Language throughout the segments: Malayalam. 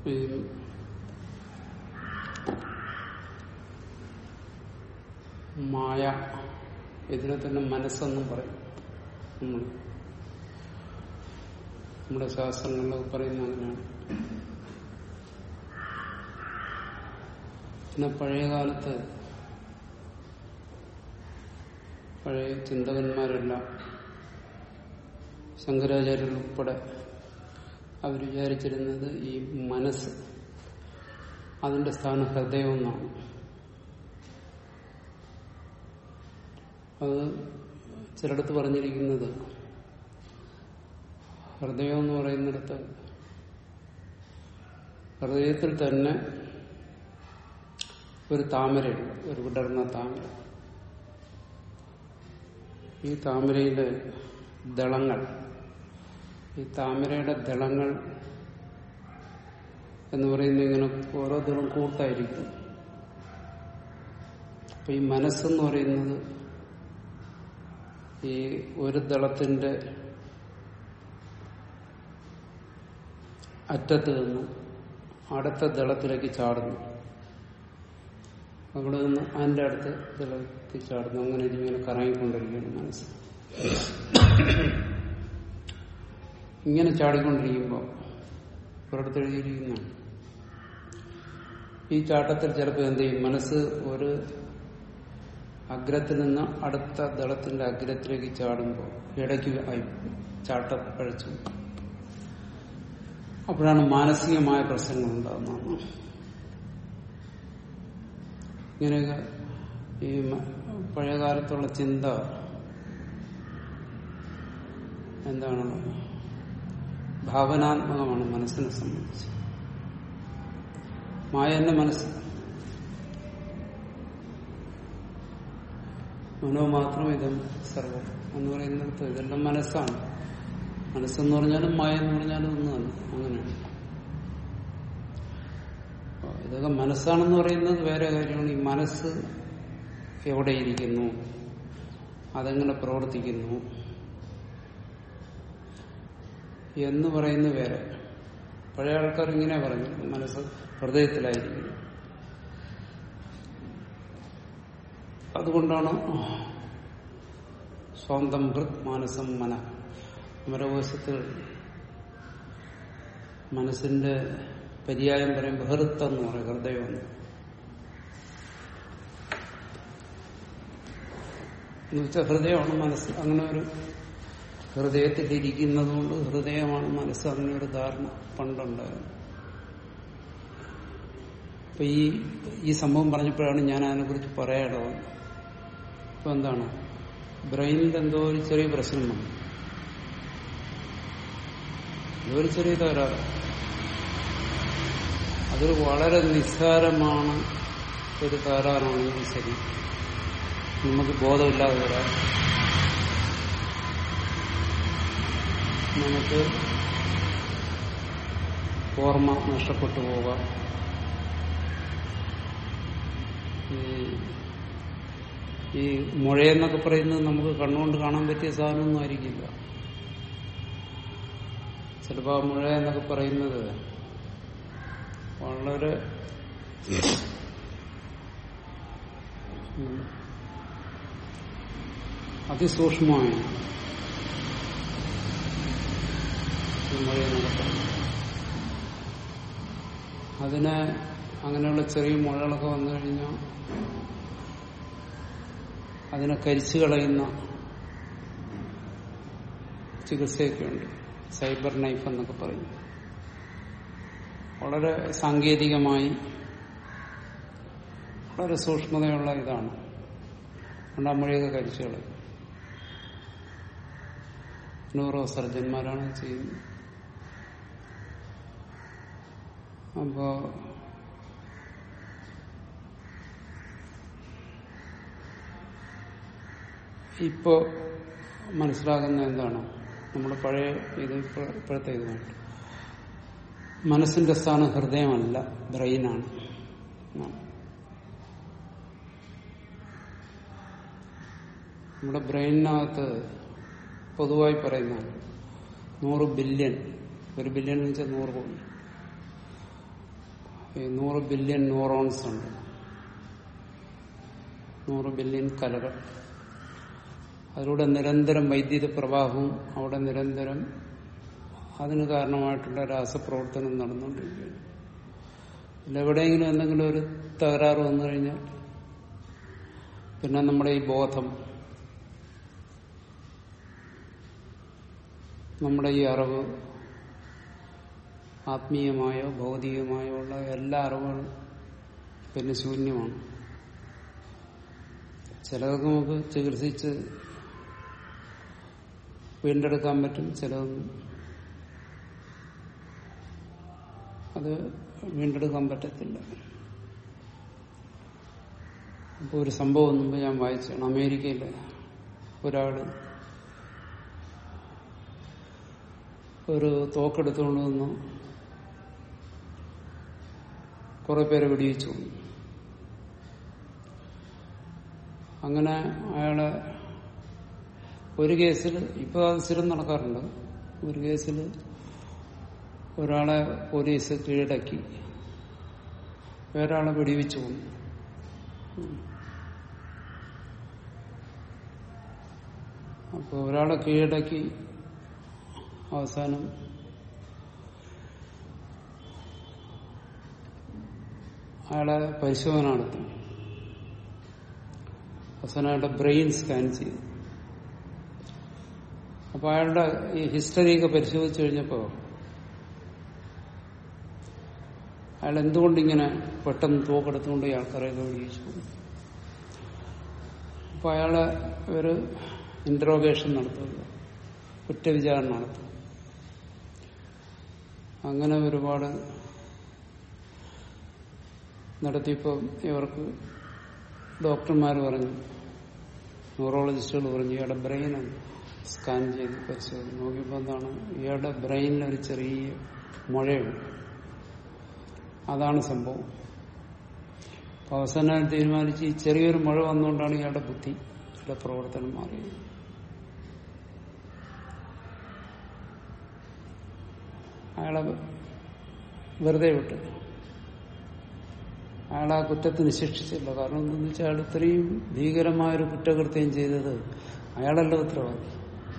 ഈ മായ ഇതിനെ തന്നെ മനസ്സെന്നും പറയും നമ്മൾ നമ്മുടെ ശാസ്ത്രങ്ങളിലൊക്കെ പറയുന്ന അങ്ങനെയാണ് പിന്നെ പഴയ കാലത്ത് പഴയ ചിന്തകന്മാരെല്ലാം ശങ്കരാചാര്യർ ഉൾപ്പെടെ അവർ വിചാരിച്ചിരുന്നത് ഈ മനസ്സ് അതിന്റെ സ്ഥാനം ഹൃദയം എന്നാണ് അത് ചിലടത്ത് പറഞ്ഞിരിക്കുന്നത് ഹൃദയം എന്ന് പറയുന്നിടത്ത് ഹൃദയത്തിൽ തന്നെ ഒരു താമരയുണ്ട് ഒരു വിടർന്ന താമര ഈ താമരയിലെ ദളങ്ങൾ ഈ താമരയുടെ ദളങ്ങൾ എന്ന് പറയുന്നത് ഇങ്ങനെ ഓരോ ദളം കൂട്ടായിരിക്കും അപ്പൊ ഈ മനസ്സെന്ന് പറയുന്നത് ഈ ഒരു ദളത്തിന്റെ അറ്റത്ത് നിന്ന് അടുത്ത ദളത്തിലേക്ക് ചാടുന്നു അവിടെ നിന്ന് അതിന്റെ അടുത്ത് ദളത്തിൽ ചാടുന്നു അങ്ങനെ ഇതിങ്ങനെ കറങ്ങിക്കൊണ്ടിരിക്കുകയാണ് മനസ്സ് ഇങ്ങനെ ചാടിക്കൊണ്ടിരിക്കുമ്പോൾ ഒരിടത്ത് എഴുതിയിരിക്കുന്നതാണ് ഈ ചാട്ടത്തിൽ ചിലപ്പോൾ എന്ത് ചെയ്യും മനസ്സ് ഒരു അഗ്രത്തിൽ നിന്ന് അടുത്ത ദളത്തിന്റെ അഗ്രത്തിലേക്ക് ചാടുമ്പോൾ ഇടയ്ക്ക് ആയി ചാട്ടം പഴച്ചു അപ്പോഴാണ് മാനസികമായ പ്രശ്നങ്ങൾ ഉണ്ടാകുന്നത് ഇങ്ങനെയൊക്കെ ഈ പഴയകാലത്തുള്ള ചിന്ത എന്താണ് ഭാവനാത്മകമാണ് മനസ്സിനെ സംബന്ധിച്ച് മായ എന്നെ മനസ്സ് മനോമാത്രം ഇതം സർവം എന്ന് പറയുന്നിടത്ത് ഇതെല്ലാം മനസ്സാണ് മനസ്സെന്ന് പറഞ്ഞാലും മായ എന്ന് പറഞ്ഞാലും ഒന്ന് തന്നെ അങ്ങനെയാണ് ഇതൊക്കെ മനസ്സാണെന്ന് പറയുന്നത് വേറെ കാര്യമാണ് ഈ മനസ്സ് എവിടെയിരിക്കുന്നു അതെങ്ങനെ പ്രവർത്തിക്കുന്നു എന്ന് പറയുന്നത് വേറെ പഴയ ആൾക്കാർ ഇങ്ങനെ പറഞ്ഞു മനസ്സ് ഹൃദയത്തിലായിരിക്കുന്നു അതുകൊണ്ടാണ് സ്വന്തം ഹൃത് മാനസം മന അമരകോശത്തിൽ മനസ്സിന്റെ പര്യായം പറയുമ്പോൾ ഹൃത്ത് എന്ന് പറയും ഹൃദയം എന്ന് എന്നുവെച്ചാൽ ഹൃദയമാണ് മനസ്സ് അങ്ങനെ ഒരു ഹൃദയത്തിൽ ഇരിക്കുന്നത് കൊണ്ട് ഹൃദയമാണ് മനസ്സ് അങ്ങനെ ഒരു ധാരണ പണ്ടുണ്ടായിരുന്നു അപ്പൊ ഈ ഈ സംഭവം പറഞ്ഞപ്പോഴാണ് ഞാൻ അതിനെക്കുറിച്ച് പറയാനുള്ളത് ഇപ്പൊ എന്താണ് ബ്രെയിനിൽ എന്തോ ഒരു ചെറിയ പ്രശ്നം വന്നു ഇതൊരു ചെറിയ തകരാറ് അതൊരു വളരെ നിസ്സാരമാണ് ഒരു തകരാറാണെങ്കിൽ ശരി നമുക്ക് ബോധമില്ലാതെ വരാം നമുക്ക് ഓർമ്മ നഷ്ടപ്പെട്ടു പോകാം ഈ ഈ മുഴയെന്നൊക്കെ പറയുന്നത് നമുക്ക് കണ്ണുകൊണ്ട് കാണാൻ പറ്റിയ സാധനമൊന്നും ആയിരിക്കില്ല ചിലപ്പോൾ ആ മുഴ എന്നൊക്കെ പറയുന്നത് വളരെ അതിസൂക്ഷ്മമായി മുഴയെന്നൊക്കെ പറയുന്നത് അതിന് അങ്ങനെയുള്ള ചെറിയ മുഴകളൊക്കെ വന്നു കഴിഞ്ഞാൽ അതിനെ കരിച്ചു കളയുന്ന ചികിത്സയൊക്കെ ഉണ്ട് സൈബർ നൈഫ് എന്നൊക്കെ പറയും വളരെ സാങ്കേതികമായി വളരെ സൂക്ഷ്മതയുള്ള ഇതാണ് അതുകൊണ്ട് ആ മുഴയൊക്കെ കരിച്ചു കളയും ന്യൂറോ സർജന്മാരാണ് ചെയ്യുന്നത് അപ്പോ ഇപ്പോ മനസ്സിലാകുന്ന എന്താണ് നമ്മുടെ പഴയ ഇത് ഇപ്പോഴത്തെ ഇതുമാണ് മനസ്സിന്റെ സ്ഥാനം ഹൃദയമല്ല ബ്രെയിനാണ് നമ്മുടെ ബ്രെയിനിനകത്ത് പൊതുവായി പറയുന്നതാണ് നൂറ് ബില്യൺ ഒരു ബില്യൺ എന്ന് വെച്ചാൽ നൂറ് കോടി ഈ നൂറ് ബില്യൺ ന്യൂറോൺസ് ഉണ്ട് നൂറ് ബില്യൺ കലകൾ അതിലൂടെ നിരന്തരം വൈദ്യുത പ്രവാഹവും അവിടെ നിരന്തരം അതിന് കാരണമായിട്ടുള്ള രാസപ്രവർത്തനം നടന്നുകൊണ്ടിരിക്കുകയാണ് ഇതിൽ എവിടെയെങ്കിലും എന്തെങ്കിലും ഒരു തകരാറ് വന്നു കഴിഞ്ഞാൽ പിന്നെ നമ്മുടെ ഈ ബോധം നമ്മുടെ ഈ അറിവ് ആത്മീയമായോ ഭൗതികമായോ ഉള്ള എല്ലാ അറിവുകളും പിന്നെ ശൂന്യമാണ് ചിലതൊക്കെ നമുക്ക് ചികിത്സിച്ച് വീണ്ടെടുക്കാൻ പറ്റും ചിലതൊന്നും അത് വീണ്ടെടുക്കാൻ പറ്റത്തില്ല ഇപ്പൊ ഒരു സംഭവം മുമ്പ് ഞാൻ വായിച്ചാണ് അമേരിക്കയിലെ ഒരാള് ഒരു തോക്കെടുത്തുകൊണ്ട് വന്ന് കുറെ പേരെ വെടിവെച്ചു അങ്ങനെ അയാളെ ഒരു കേസിൽ ഇപ്പൊ അത് സ്ഥിരം നടക്കാറുണ്ട് ഒരു കേസിൽ ഒരാളെ പോലീസ് കീഴടക്കി വേറൊരാളെ വെടിവെച്ചു കൊന്നു അപ്പോൾ ഒരാളെ കീഴടക്കി അവസാനം അയാളെ പരിശോധന നടത്തി അവസാനം അയാളുടെ ബ്രെയിൻ സ്കാൻ ചെയ്തു അപ്പൊ അയാളുടെ ഈ ഹിസ്റ്ററിയൊക്കെ പരിശോധിച്ചു കഴിഞ്ഞപ്പോ അയാൾ എന്തുകൊണ്ടിങ്ങനെ പെട്ടെന്ന് തോക്കെടുത്തുകൊണ്ട് ഈ ആൾക്കാരെയൊക്കെ വെടിവെച്ചു അപ്പൊ അയാളെ ഒരു ഇന്ററോഗേഷൻ നടത്തുക കുറ്റവിചാരണ നടത്തുക അങ്ങനെ ഒരുപാട് നടത്തിയപ്പോൾ ഇവർക്ക് ഡോക്ടർമാർ പറഞ്ഞു ന്യൂറോളജിസ്റ്റുകൾ പറഞ്ഞു ഇയാളുടെ ബ്രെയിനാണ് സ്കാൻ ചെയ്ത് പരിശോധന നോക്കിയപ്പോൾ എന്താണ് ഇയാളുടെ ബ്രെയിനിൽ ഒരു ചെറിയ മുഴയുണ്ട് അതാണ് സംഭവം അപ്പൊ അവസാനം തീരുമാനിച്ച് ഈ ചെറിയൊരു മുഴ വന്നുകൊണ്ടാണ് ഇയാളുടെ ബുദ്ധി ഇയാളുടെ പ്രവർത്തനം മാറിയത് അയാളെ വെറുതെ വിട്ടു അയാൾ ആ കുറ്റത്തിന് ശിക്ഷിച്ചില്ല കാരണം എന്താണെന്ന് വെച്ചാൽ അയാൾ ഇത്രയും ഭീകരമായൊരു കുറ്റകൃത്യം ചെയ്തത് അയാളല്ല ഉത്തരവാദി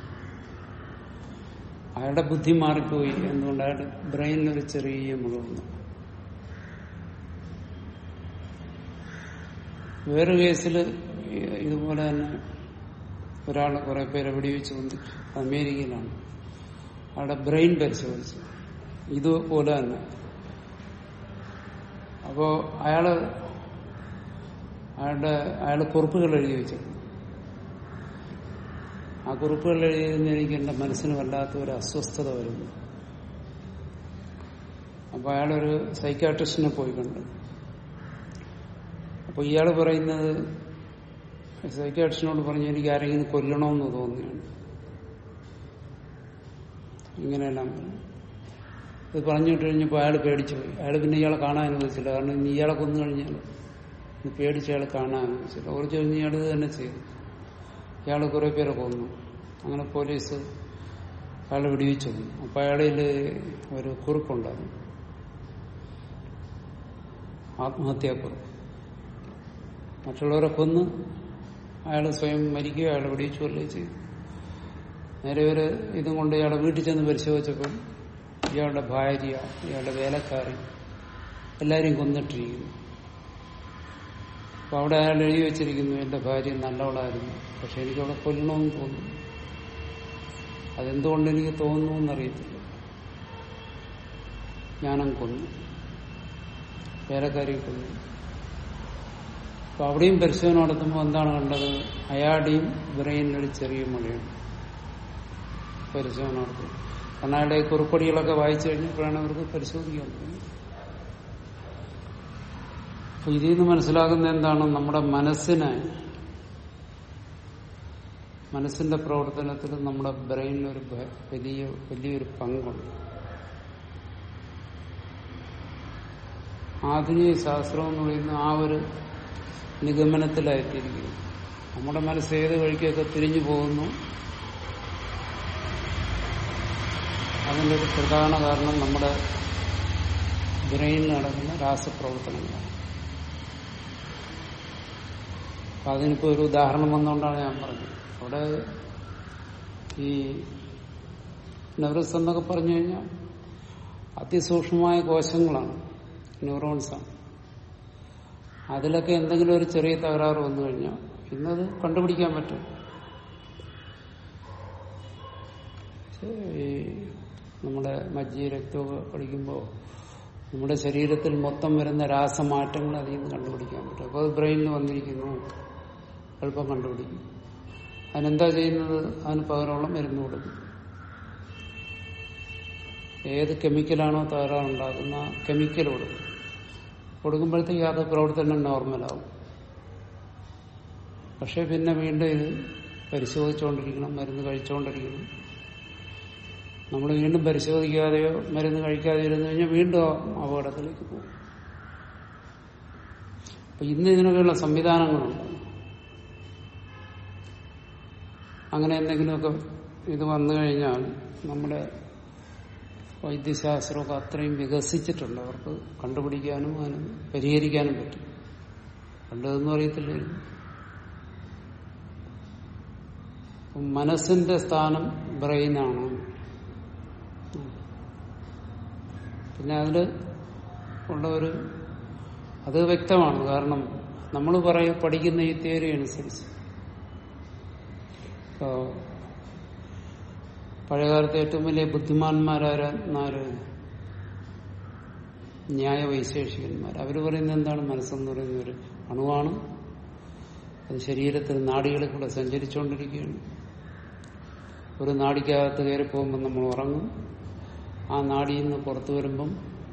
അയാളുടെ ബുദ്ധി മാറിപ്പോയി എന്തുകൊണ്ട് അയാളുടെ ബ്രെയിനിലൊരു ചെറിയ മുറിവുണ്ട് വേറെ കേസിൽ ഇതുപോലെ തന്നെ ഒരാൾ കുറെ പേരെ വെടിവെച്ച് കൊന്നു അമേരിക്കയിലാണ് അയാളുടെ ബ്രെയിൻ പരിശോധിച്ചു ഇതുപോലെ തന്നെ അപ്പോ അയാള് അയാളുടെ അയാൾ കുറിപ്പുകൾ എഴുതി വെച്ചു ആ കുറിപ്പുകൾ എഴുതിയതിന് എനിക്ക് എന്റെ മനസ്സിന് വല്ലാത്ത ഒരു അസ്വസ്ഥത വരുന്നു അപ്പൊ അയാളൊരു സൈക്കാട്രിസ്റ്റിനെ പോയി കണ്ടു അപ്പൊ ഇയാൾ പറയുന്നത് സൈക്കാട്രിസ്റ്റിനോട് പറഞ്ഞു എനിക്ക് ആരെങ്കിലും കൊല്ലണമെന്ന് തോന്നുകയാണ് ഇങ്ങനെയെല്ലാം പറഞ്ഞു ഇത് പറഞ്ഞിട്ട് കഴിഞ്ഞപ്പോൾ അയാൾ പേടിച്ചു പോയി അയാൾ പിന്നെ ഇയാളെ കാണാൻ അനുവദിച്ചില്ല കാരണം ഇനി ഇയാളെ കൊന്നു കഴിഞ്ഞാൽ ഇനി പേടിച്ച് അയാൾ കാണാൻ അനുവദിച്ചില്ല കുറച്ച് കഴിഞ്ഞ് ഇയാൾ ഇത് തന്നെ ചെയ്തു ഇയാൾ കുറെ പേരെ കൊന്നു അങ്ങനെ പോലീസ് അയാളെ വെടിവെച്ചു കൊന്നു അപ്പൊ അയാളിൽ ഒരു കുറിപ്പുണ്ടായിരുന്നു ആത്മഹത്യാക്കുറിപ്പ് മറ്റുള്ളവരെ കൊന്ന് അയാൾ സ്വയം മരിക്കുകയോ അയാളെ വെടിവെച്ചു കൊല്ലുകയോ ചെയ്തു നേരെ ഒരു ഇതും കൊണ്ട് ഇയാളെ വീട്ടിൽ ചെന്ന് പരിശോധിച്ചപ്പോൾ ഇയാളുടെ ഭാര്യ ഇയാളുടെ വേലക്കാരൻ എല്ലാരെയും കൊന്നിട്ടിരിക്കുന്നു അപ്പൊ അവിടെ അയാൾ എഴുതി വെച്ചിരിക്കുന്നു എന്റെ ഭാര്യ നല്ലവളായിരുന്നു പക്ഷെ എനിക്ക് അവിടെ കൊല്ലണമെന്ന് തോന്നുന്നു അതെന്തുകൊണ്ട് എനിക്ക് തോന്നുന്നു എന്നറിയത്തില്ല ഞാനും കൊന്നു വേലക്കാരി കൊന്നു അപ്പൊ അവിടെയും പരിശോധന നടത്തുമ്പോൾ എന്താണ് കണ്ടത് അയാളുടെയും ബ്രെയിനിലൊരു ചെറിയ മുഴയുണ്ട് പരിശോധന നടത്തും കാരണം അയാളുടെ ഈ കുറിപ്പടികളൊക്കെ വായിച്ചു കഴിഞ്ഞപ്പോഴാണ് അവർക്ക് പരിശോധിക്കാൻ തോന്നുന്നത് അപ്പൊ ഇതിൽ നിന്ന് മനസ്സിലാകുന്ന എന്താണ് നമ്മുടെ മനസ്സിന് മനസ്സിന്റെ പ്രവർത്തനത്തിൽ നമ്മുടെ ബ്രെയിനിനൊരു ഭ- വലിയ വലിയൊരു പങ്കുണ്ട് ആധുനിക ശാസ്ത്രം എന്ന് പറയുന്ന ആ ഒരു നിഗമനത്തിലായിത്തിരിക്കുന്നു നമ്മുടെ മനസ്സ് ഏത് വഴിക്കൊക്കെ തിരിഞ്ഞു പോകുന്നു അതിന്റെ ഒരു പ്രധാന കാരണം നമ്മുടെ ബ്രെയിനിൽ നടക്കുന്ന രാസപ്രവർത്തനങ്ങളാണ് അപ്പൊ അതിനിപ്പോ ഒരു ഉദാഹരണം വന്നുകൊണ്ടാണ് ഞാൻ പറഞ്ഞത് അവിടെ ഈ നെവറസ് എന്നൊക്കെ പറഞ്ഞു കഴിഞ്ഞാൽ അതിസൂക്ഷ്മമായ കോശങ്ങളാണ് ന്യൂറോൺസാണ് അതിലൊക്കെ എന്തെങ്കിലും ഒരു ചെറിയ തകരാറ് വന്നു കഴിഞ്ഞാൽ ഇന്നത് കണ്ടുപിടിക്കാൻ പറ്റും ഈ നമ്മുടെ മജ്ജി രക്തമൊക്കെ പഠിക്കുമ്പോൾ നമ്മുടെ ശരീരത്തിൽ മൊത്തം വരുന്ന രാസമാറ്റങ്ങൾ അതിൽ നിന്ന് കണ്ടുപിടിക്കാൻ പറ്റും അപ്പോൾ അത് ബ്രെയിനിൽ വന്നിരിക്കുന്നു എളുപ്പം കണ്ടുപിടിക്കും അതിനെന്താ ചെയ്യുന്നത് അതിന് പകരമുള്ള മരുന്ന് കൊടുക്കും ഏത് കെമിക്കലാണോ തകരാറുണ്ടാക്കുന്ന കെമിക്കൽ കൊടുക്കും കൊടുക്കുമ്പോഴത്തേക്ക് അത് പ്രവർത്തനം നോർമലാവും പക്ഷെ പിന്നെ വീണ്ടും ഇത് പരിശോധിച്ചുകൊണ്ടിരിക്കണം മരുന്ന് കഴിച്ചുകൊണ്ടിരിക്കണം നമ്മൾ വീണ്ടും പരിശോധിക്കാതെയോ മരുന്ന് കഴിക്കാതെയോ ഇരുന്നു കഴിഞ്ഞാൽ വീണ്ടും അപകടത്തിലേക്ക് പോകും അപ്പൊ ഇന്ന് ഇതിനൊക്കെയുള്ള സംവിധാനങ്ങളുണ്ട് അങ്ങനെ എന്തെങ്കിലുമൊക്കെ ഇത് വന്നു കഴിഞ്ഞാൽ നമ്മുടെ വൈദ്യശാസ്ത്രമൊക്കെ അത്രയും വികസിച്ചിട്ടുണ്ട് അവർക്ക് കണ്ടുപിടിക്കാനും അതിന് പരിഹരിക്കാനും പറ്റും പണ്ടതെന്ന് അറിയത്തില്ലായിരുന്നു മനസ്സിന്റെ സ്ഥാനം ബ്രെയിനാണ് പിന്നെ അതില് ഉള്ള ഒരു അത് വ്യക്തമാണ് കാരണം നമ്മൾ പറയും പഠിക്കുന്ന ഈ തിയറി അനുസരിച്ച് ഇപ്പോ പഴയകാലത്തെ ഏറ്റവും വലിയ ബുദ്ധിമാന്മാരാര് ന്യായ വൈശേഷികന്മാർ അവര് പറയുന്നത് എന്താണ് മനസ്സെന്ന് പറയുന്ന ഒരു അണുവാണ് അത് ശരീരത്തിൽ നാടികളിൽ കൂടെ സഞ്ചരിച്ചുകൊണ്ടിരിക്കുകയാണ് ഒരു നാടിക്കകത്ത് കയറി പോകുമ്പോൾ നമ്മൾ ഉറങ്ങും ആ നാടിയിൽ നിന്ന് പുറത്തു വരുമ്പം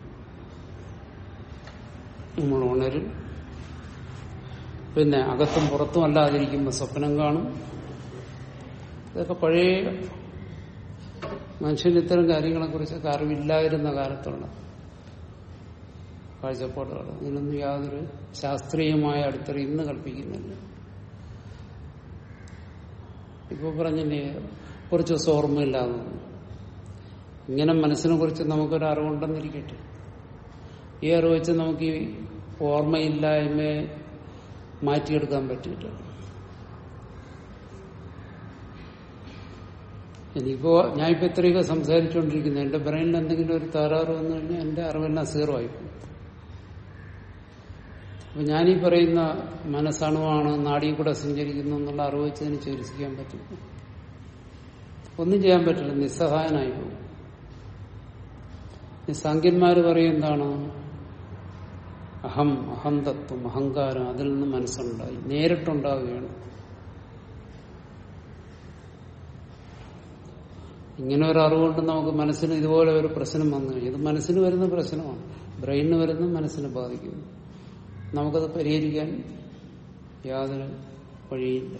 നമ്മൾ ഉണരും പിന്നെ അകത്തും പുറത്തും അല്ലാതിരിക്കുമ്പോൾ സ്വപ്നം കാണും ഇതൊക്കെ പഴയ മനുഷ്യന് ഇത്തരം കാര്യങ്ങളെ കുറിച്ചൊക്കെ അറിവില്ലാതിരുന്ന കാലത്തുള്ള കാഴ്ചപ്പാടുകൾ ഇതിനൊന്നും യാതൊരു ശാസ്ത്രീയമായ അടിത്തറ ഇന്ന് കൽപ്പിക്കുന്നില്ല ഇപ്പൊ പറഞ്ഞില്ലേ കുറച്ച് ദിവസം ഓർമ്മയില്ലാതെ ഇങ്ങനെ മനസ്സിനെ കുറിച്ച് നമുക്കൊരു അറിവുണ്ടെന്നിരിക്കട്ടെ ഈ അറിവ് വെച്ച് നമുക്ക് ഈ ഓർമ്മയില്ലായ്മയെ മാറ്റിയെടുക്കാൻ പറ്റിയിട്ടുണ്ട് എനിക്കിപ്പോ ഞാനിപ്പോ ഇത്രയൊക്കെ സംസാരിച്ചുകൊണ്ടിരിക്കുന്നു എന്റെ ബ്രെയിനിൽ എന്തെങ്കിലും ഒരു തകരാറ് വന്നു കഴിഞ്ഞാൽ എന്റെ അറിവെല്ലാം സീറോ ആയിപ്പോകും അപ്പൊ ഞാനീ പറയുന്ന മനസ്സണുവാണ് നാടിയിൽ കൂടെ സഞ്ചരിക്കുന്നു എന്നുള്ള അറിവ് വെച്ച് എനിക്ക് ചികിത്സിക്കാൻ പറ്റും ഒന്നും ചെയ്യാൻ പറ്റില്ല നിസ്സഹായനായി പോകും ഈ സാങ്കന്മാര് പറയും എന്താണ് അഹം അഹന്തത്വം അഹങ്കാരം അതിൽ നിന്ന് മനസ്സുണ്ടായി നേരിട്ടുണ്ടാവുകയാണ് ഇങ്ങനെ ഒരു അറിവുകൊണ്ട് നമുക്ക് മനസ്സിന് ഇതുപോലെ ഒരു പ്രശ്നം വന്നു കഴിഞ്ഞു ഇത് മനസ്സിന് വരുന്ന പ്രശ്നമാണ് ബ്രെയിനിന് വരുന്ന മനസ്സിനെ ബാധിക്കുന്നു നമുക്കത് പരിഹരിക്കാൻ യാതൊരു വഴിയില്ല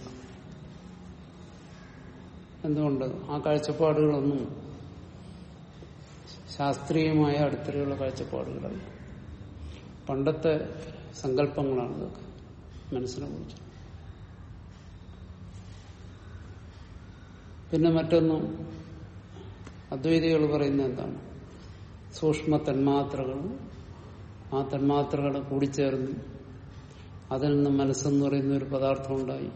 എന്തുകൊണ്ട് ആ കാഴ്ചപ്പാടുകളൊന്നും ശാസ്ത്രീയമായ അടുത്തറിയുള്ള കാഴ്ചപ്പാടുകളല്ല പണ്ടത്തെ സങ്കല്പങ്ങളാണ് ഇതൊക്കെ മനസ്സിനെ കുറിച്ച് പിന്നെ മറ്റൊന്നും അദ്വൈതികൾ പറയുന്നത് എന്താണ് സൂക്ഷ്മ തന്മാത്രകൾ ആ തന്മാത്രകൾ കൂടിച്ചേർന്ന് അതിൽ നിന്ന് മനസ്സെന്ന് പറയുന്ന ഒരു പദാർത്ഥം ഉണ്ടായി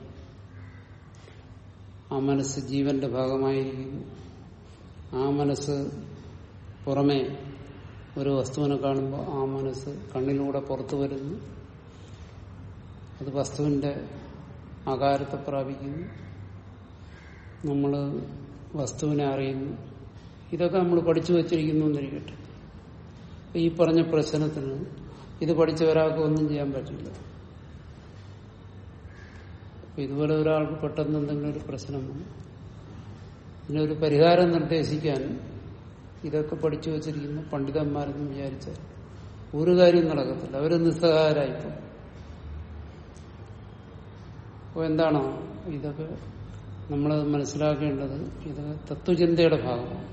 ആ മനസ്സ് ജീവന്റെ ഭാഗമായിരിക്കുന്നു ആ മനസ്സ് പുറമെ ഒരു വസ്തുവിനെ കാണുമ്പോൾ ആ മനസ്സ് കണ്ണിലൂടെ പുറത്തു വരുന്നു അത് വസ്തുവിന്റെ ആകാരത്തെ പ്രാപിക്കുന്നു നമ്മൾ വസ്തുവിനെ അറിയുന്നു ഇതൊക്കെ നമ്മൾ പഠിച്ചു വച്ചിരിക്കുന്നു എന്നിരിക്കട്ടെ ഈ പറഞ്ഞ പ്രശ്നത്തിന് ഇത് പഠിച്ച ഒരാൾക്ക് ഒന്നും ചെയ്യാൻ പറ്റില്ല ഇതുപോലെ ഒരാൾക്ക് പെട്ടെന്ന് എന്തെങ്കിലും ഒരു പ്രശ്നം വന്നു ഇതിനൊരു പരിഹാരം നിർദ്ദേശിക്കാൻ ഇതൊക്കെ പഠിച്ചു വച്ചിരിക്കുന്ന പണ്ഡിതന്മാരെന്ന് വിചാരിച്ചാൽ ഒരു കാര്യം നടക്കത്തില്ല അവര് നിസ്സഹായരായിപ്പോ അപ്പൊ എന്താണ് ഇതൊക്കെ നമ്മൾ മനസ്സിലാക്കേണ്ടത് ഇത് തത്വചിന്തയുടെ ഭാഗമാണ്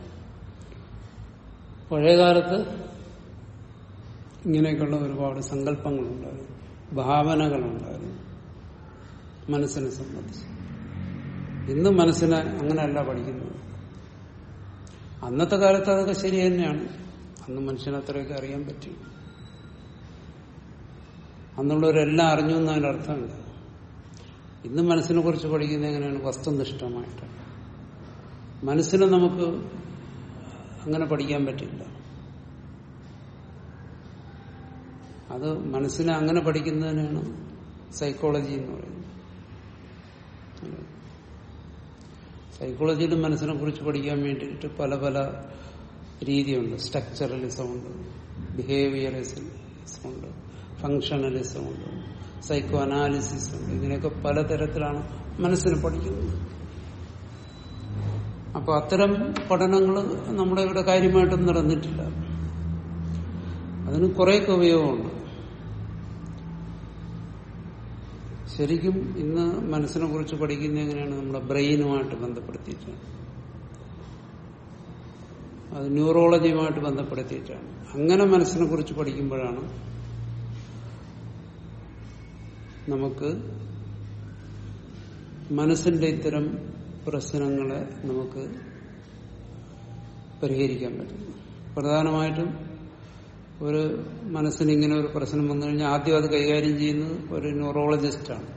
പഴയകാലത്ത് ഇങ്ങനെയൊക്കെയുള്ള ഒരുപാട് സങ്കല്പങ്ങളുണ്ടായിരുന്നു ഭാവനകളുണ്ടായിരുന്നു മനസ്സിനെ സംബന്ധിച്ച് ഇന്ന് മനസ്സിനെ അങ്ങനെയല്ല പഠിക്കുന്നത് അന്നത്തെ കാലത്ത് അതൊക്കെ ശരി തന്നെയാണ് അന്ന് മനുഷ്യന് അത്രയൊക്കെ അറിയാൻ പറ്റി അന്നുള്ളവരെല്ലാം അറിഞ്ഞു എന്ന് അതിന്റെ അർത്ഥമില്ല ഇന്ന് മനസ്സിനെ കുറിച്ച് പഠിക്കുന്നത് എങ്ങനെയാണ് വസ്തുനിഷ്ഠമായിട്ട് മനസ്സിനെ നമുക്ക് അങ്ങനെ പഠിക്കാൻ പറ്റില്ല അത് മനസ്സിനെ അങ്ങനെ പഠിക്കുന്നതിനാണ് സൈക്കോളജി എന്ന് പറയുന്നത് സൈക്കോളജിയിൽ മനസ്സിനെ കുറിച്ച് പഠിക്കാൻ വേണ്ടിയിട്ട് പല പല രീതിയുണ്ട് സ്ട്രക്ചറലിസം ഉണ്ട് ബിഹേവിയറിസം ഉണ്ട് ഫങ്ഷണലിസം ഉണ്ട് സൈക്കോ അനാലിസിസ് ഉണ്ട് ഇങ്ങനെയൊക്കെ പലതരത്തിലാണ് മനസ്സിനെ പഠിക്കുന്നത് അപ്പൊ അത്തരം പഠനങ്ങൾ നമ്മുടെ ഇവിടെ കാര്യമായിട്ടൊന്നും നടന്നിട്ടില്ല അതിന് കുറേയൊക്കെ ഉപയോഗമുണ്ട് ശരിക്കും ഇന്ന് മനസ്സിനെ കുറിച്ച് പഠിക്കുന്നത് എങ്ങനെയാണ് നമ്മുടെ ബ്രെയിനുമായിട്ട് ബന്ധപ്പെടുത്തിയിട്ടാണ് അത് ന്യൂറോളജിയുമായിട്ട് ബന്ധപ്പെടുത്തിയിട്ടാണ് അങ്ങനെ മനസ്സിനെ കുറിച്ച് പഠിക്കുമ്പോഴാണ് നമുക്ക് മനസ്സിന്റെ ഇത്തരം പ്രശ്നങ്ങളെ നമുക്ക് പരിഹരിക്കാൻ പറ്റും പ്രധാനമായിട്ടും ഒരു മനസ്സിന് ഇങ്ങനെ ഒരു പ്രശ്നം വന്നു കഴിഞ്ഞാൽ ആദ്യം അത് കൈകാര്യം ചെയ്യുന്നത് ഒരു ന്യൂറോളജിസ്റ്റാണ്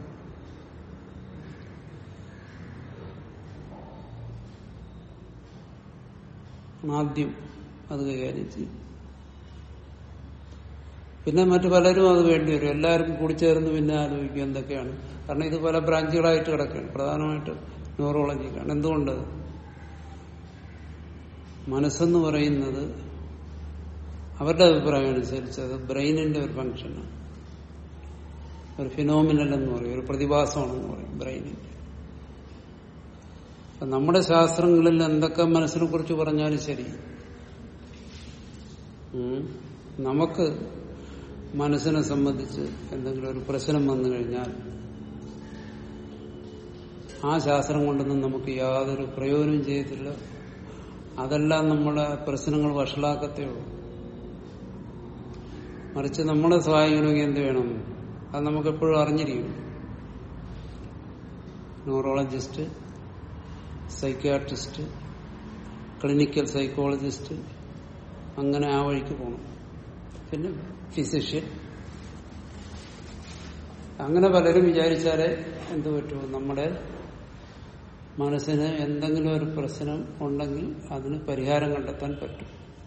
ആദ്യം അത് കൈകാര്യം ചെയ്യും പിന്നെ മറ്റു പലരും അത് വേണ്ടി വരും എല്ലാവരും കൂടി ചേർന്ന് പിന്നെ ആലോചിക്കും എന്തൊക്കെയാണ് കാരണം ഇത് പല ബ്രാഞ്ചുകളായിട്ട് കിടക്കുകയാണ് പ്രധാനമായിട്ട് ന്യൂറോളജിയിലാണ് എന്തുകൊണ്ട് മനസ്സെന്ന് പറയുന്നത് അവരുടെ അഭിപ്രായം അനുസരിച്ച് അത് ബ്രെയിനിന്റെ ഒരു ഫംഗ്ഷനാണ് ഒരു ഫിനോമിനൽ എന്ന് പറയും ഒരു പ്രതിഭാസമാണെന്ന് പറയും ബ്രെയിനിന്റെ അപ്പൊ നമ്മുടെ ശാസ്ത്രങ്ങളിൽ എന്തൊക്കെ മനസ്സിനെ കുറിച്ച് പറഞ്ഞാലും ശരി ഉം, നമുക്ക് മനസ്സിനെ സംബന്ധിച്ച് എന്തെങ്കിലും ഒരു പ്രശ്നം വന്നു കഴിഞ്ഞാൽ ആ ശാസ്ത്രം കൊണ്ടൊന്നും നമുക്ക് യാതൊരു പ്രയോജനവും ചെയ്യത്തില്ല അതെല്ലാം നമ്മളെ പ്രശ്നങ്ങൾ വഷളാക്കത്തേ ഉള്ളൂ മറിച്ച് നമ്മളെ സഹായിക്കണമെങ്കിൽ എന്ത് വേണം അത് നമുക്ക് എപ്പോഴും അറിഞ്ഞിരിക്കും ന്യൂറോളജിസ്റ്റ് സൈക്യാട്രിസ്റ്റ് ക്ലിനിക്കൽ സൈക്കോളജിസ്റ്റ് അങ്ങനെ ആ വഴിക്ക് പോകണം പിന്നെ ഫിസിഷ്യൻ അങ്ങനെ പലരും വിചാരിച്ചാലേ എന്ത് പറ്റുമോ നമ്മുടെ മനസ്സിന് എന്തെങ്കിലും ഒരു പ്രശ്നം ഉണ്ടെങ്കിൽ അതിന് പരിഹാരം കണ്ടെത്താൻ പറ്റും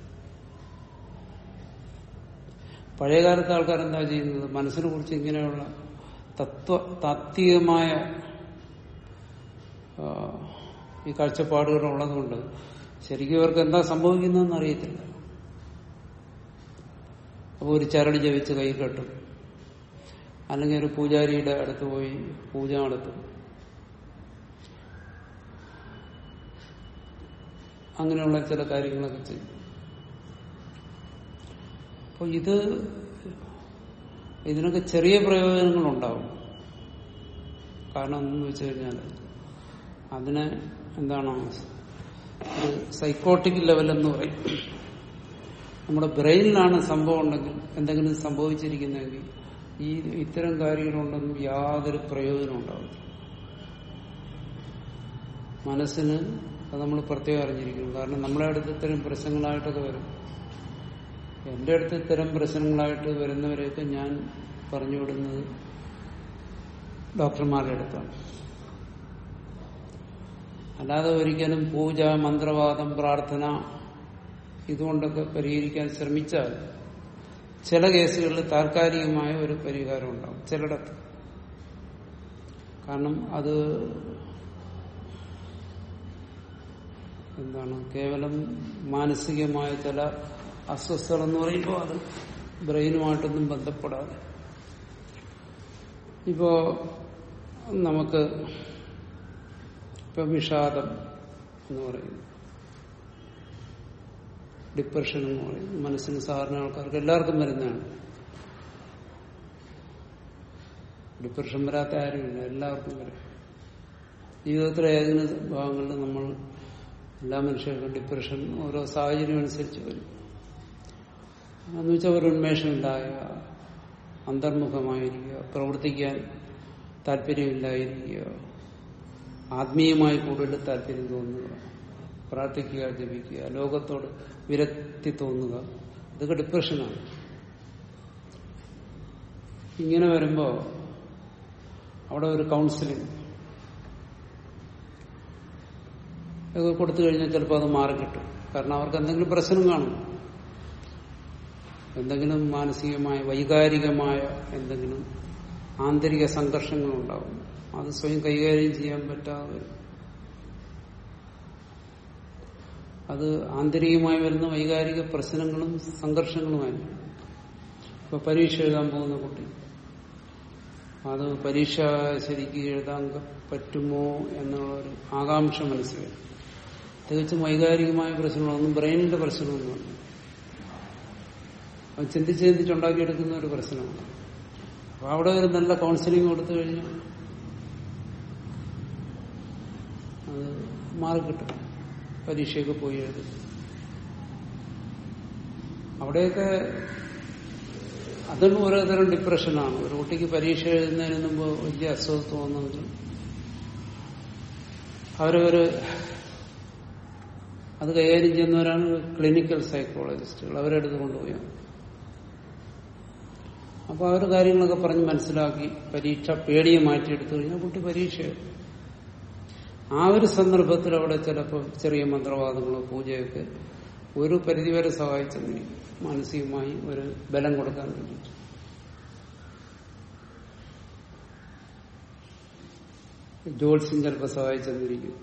പഴയകാലത്തെ ആൾക്കാർ എന്താ ചെയ്യുന്നത് മനസ്സിനെ കുറിച്ച് ഇങ്ങനെയുള്ള തത്വ താത്വികമായ ആ, ഈ കാഴ്ചപ്പാടുകൾ ഉള്ളതുകൊണ്ട് ശരിക്കും ഇവർക്ക് എന്താ സംഭവിക്കുന്നതെന്ന് അറിയത്തില്ല അപ്പോൾ ഒരു ചരട് ജപിച്ച് കൈ കെട്ടും അല്ലെങ്കിൽ ഒരു പൂജാരിയുടെ അടുത്ത് പോയി പൂജ നടത്തും അങ്ങനെയുള്ള ചില കാര്യങ്ങളൊക്കെ ചെയ്യും അപ്പോൾ ഇത് ഇതിനൊക്കെ ചെറിയ പ്രയോജനങ്ങളുണ്ടാവും കാരണം എന്തെന്ന് വെച്ച് കഴിഞ്ഞാൽ അതിന് എന്താണ് ഒരു സൈക്കോട്ടിക് ലെവൽ എന്ന് പറയും നമ്മുടെ ബ്രെയിനിലാണ് സംഭവം ഉണ്ടെങ്കിൽ എന്തെങ്കിലും സംഭവിച്ചിരിക്കുന്നെങ്കിൽ ഈ ഇത്തരം കാര്യങ്ങളുണ്ടെങ്കിൽ യാതൊരു പ്രയോജനം ഉണ്ടാവില്ല മനസ്സിന് അത് നമ്മൾ പ്രത്യേകം അറിഞ്ഞിരിക്കണം കാരണം നമ്മളെ അടുത്ത് ഇത്തരം പ്രശ്നങ്ങളായിട്ടൊക്കെ വരും എന്റെ അടുത്ത് ഇത്തരം പ്രശ്നങ്ങളായിട്ട് വരുന്നവരെയൊക്കെ ഞാൻ പറഞ്ഞു വിടുന്നത് ഡോക്ടർമാരുടെ അടുത്താണ് അല്ലാതെ ഒരിക്കലും പൂജ മന്ത്രവാദം പ്രാർത്ഥന ഇതുകൊണ്ടൊക്കെ പരിഹരിക്കാൻ ശ്രമിച്ചാൽ ചില കേസുകളിൽ താൽക്കാലികമായ ഒരു പരിഹാരം ഉണ്ടാവും ചിലയിടത്ത് കാരണം അത് എന്താണ് കേവലം മാനസികമായ ചില അസ്വസ്ഥത എന്ന് പറയുമ്പോൾ അത് ബ്രെയിനുമായിട്ടൊന്നും ബന്ധപ്പെടാതെ ഇപ്പോ നമുക്ക് ഇപ്പൊ വിഷാദം എന്ന് പറയുന്നു ഡിപ്രഷൻ എന്ന് പറയുന്നു മനസ്സിന് സാധാരണ ആൾക്കാർക്ക് എല്ലാവർക്കും വരുന്നതാണ് ഡിപ്രഷൻ വരാത്ത ആരുമില്ല എല്ലാവർക്കും വരും ജീവിതത്തിലെ ഏതെങ്കിലും ഭാഗങ്ങളിൽ നമ്മൾ എല്ലാ മനുഷ്യർക്കും ഡിപ്രഷൻ ഓരോ സാഹചര്യം അനുസരിച്ച് വരും എന്ന് വെച്ചാൽ ഒരു ഉന്മേഷമില്ലായ അന്തർമുഖമായിരിക്കുക പ്രവർത്തിക്കാൻ താല്പര്യമില്ലായിരിക്കുക ആത്മീയമായി കൂടുതൽ താല്പര്യം തോന്നുക പ്രാർത്ഥിക്കുക ജപിക്കുക ലോകത്തോട് വിരക്തി തോന്നുക ഇതൊക്കെ ഡിപ്രഷനാണ് ഇങ്ങനെ വരുമ്പോ അവിടെ ഒരു കൗൺസിലിംഗ് ഇത് കൊടുത്തു കഴിഞ്ഞാൽ ചിലപ്പോൾ അത് മാറിക്കിട്ടും കാരണം അവർക്ക് എന്തെങ്കിലും പ്രശ്നം കാണും എന്തെങ്കിലും മാനസികമായ വൈകാരികമായ എന്തെങ്കിലും ആന്തരിക സംഘർഷങ്ങളുണ്ടാവും അത് സ്വയം കൈകാര്യം ചെയ്യാൻ പറ്റാതെ വരും അത് ആന്തരികമായി വരുന്ന വൈകാരിക പ്രശ്നങ്ങളും സംഘർഷങ്ങളുമായി ഇപ്പൊ പരീക്ഷ എഴുതാൻ പോകുന്ന കുട്ടി അത് പരീക്ഷ ശരിക്ക് എഴുതാൻ പറ്റുമോ എന്നുള്ളൊരു ആകാംക്ഷ മനസ്സിൽ വരും തികച്ചും വൈകാരികമായ പ്രശ്നങ്ങളൊന്നും ബ്രെയിനിന്റെ പ്രശ്നമൊന്നുമല്ല അത് ചിന്തിച്ച് ചിന്തിച്ചുണ്ടാക്കിയെടുക്കുന്ന ഒരു പ്രശ്നമാണ് അപ്പൊ അവിടെ ഒരു നല്ല കൗൺസിലിംഗ് കൊടുത്തു കഴിഞ്ഞാൽ അത് മാറിക്കിട്ടും പരീക്ഷയൊക്കെ പോയി എഴുതും അവിടെയൊക്കെ അതും ഓരോ തരം ഡിപ്രഷനാണ് ഒരു കുട്ടിക്ക് പരീക്ഷ എഴുതുന്നതിന് മുമ്പ് വലിയ അസ്വസ്ഥം വന്നെങ്കിൽ അവരവര് അത് കൈകാര്യം ചെയ്യുന്നവരാണ് ക്ലിനിക്കൽ സൈക്കോളജിസ്റ്റുകൾ അവരെടുത്ത് കൊണ്ടുപോയി അപ്പൊ അവർ കാര്യങ്ങളൊക്കെ പറഞ്ഞ് മനസ്സിലാക്കി പരീക്ഷ പേടിയെ മാറ്റിയെടുത്തു കഴിഞ്ഞാൽ കുട്ടി പരീക്ഷ എഴുതും. ആ ഒരു സന്ദർഭത്തിൽ അവിടെ ചിലപ്പോൾ ചെറിയ മന്ത്രവാദങ്ങളോ പൂജയൊക്കെ ഒരു പരിധിവരെ സഹായിച്ചെന്നിരിക്കും മാനസികമായി ഒരു ബലം കൊടുക്കാൻ വേണ്ടിയിട്ട് ജോത്സ്യം ചിലപ്പോൾ സഹായിച്ചെന്നിരിക്കും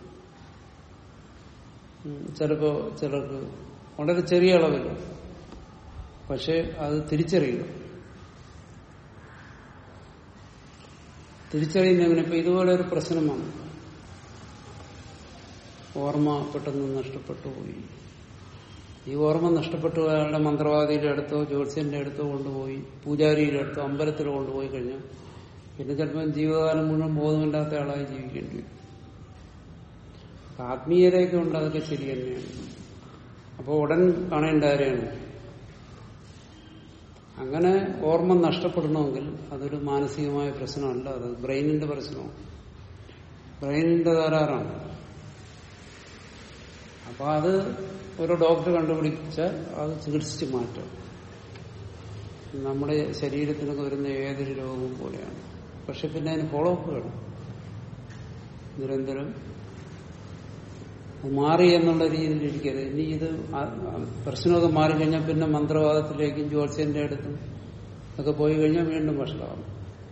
ഉം, ചിലപ്പോ ചിലർക്ക് വളരെ ചെറിയ അളവിൽ പക്ഷെ അത് തിരിച്ചറിയണം തിരിച്ചറിയുന്ന എങ്ങനെ ഇപ്പൊ ഇതുപോലെ ഒരു പ്രശ്നമാണ് ഓർമ്മ പെട്ടെന്ന് നഷ്ടപ്പെട്ടു പോയി ഈ ഓർമ്മ നഷ്ടപ്പെട്ടു അയാളുടെ മന്ത്രവാദിയുടെ അടുത്തോ ജ്യോത്സ്യന്റെ അടുത്തോ കൊണ്ടുപോയി പൂജാരിയുടെ അടുത്തോ അമ്പലത്തിൽ കൊണ്ടുപോയി കഴിഞ്ഞാൽ പിന്നെ ചിലപ്പോൾ ജീവിതകാലം മുഴുവൻ ബോധമില്ലാത്ത ആളായി ജീവിക്കേണ്ടി വരും ആത്മീയതയൊക്കെ ഉണ്ട് അതൊക്കെ ശരി തന്നെയാണ് അപ്പോൾ ഉടൻ കാണേണ്ട ആരെയാണ് അങ്ങനെ ഓർമ്മ നഷ്ടപ്പെടണമെങ്കിൽ അതൊരു മാനസികമായ പ്രശ്നമല്ല അത് ബ്രെയിനിന്റെ പ്രശ്നമാണ് ബ്രെയിനിന്റെ തകരാറാണ് അപ്പൊ അത് ഒരു ഡോക്ടർ കണ്ടുപിടിച്ചാൽ അത് ചികിത്സിച്ച് മാറ്റും നമ്മുടെ ശരീരത്തിനൊക്കെ വരുന്ന ഏതൊരു രോഗവും പോലെയാണ് പക്ഷെ പിന്നെ അതിന് ഫോളോ അപ്പ് വേണം നിരന്തരം അത് മാറി എന്നുള്ള രീതിയിൽ ഇരിക്കരുത് ഇനി ഇത് ആ- ആ പ്രശ്നമൊക്കെ മാറിക്കഴിഞ്ഞാൽ പിന്നെ മന്ത്രവാദത്തിലേക്കും ജ്യോത്സ്യന്റെ അടുത്തും ഒക്കെ പോയി കഴിഞ്ഞാൽ വീണ്ടും വഷളാവും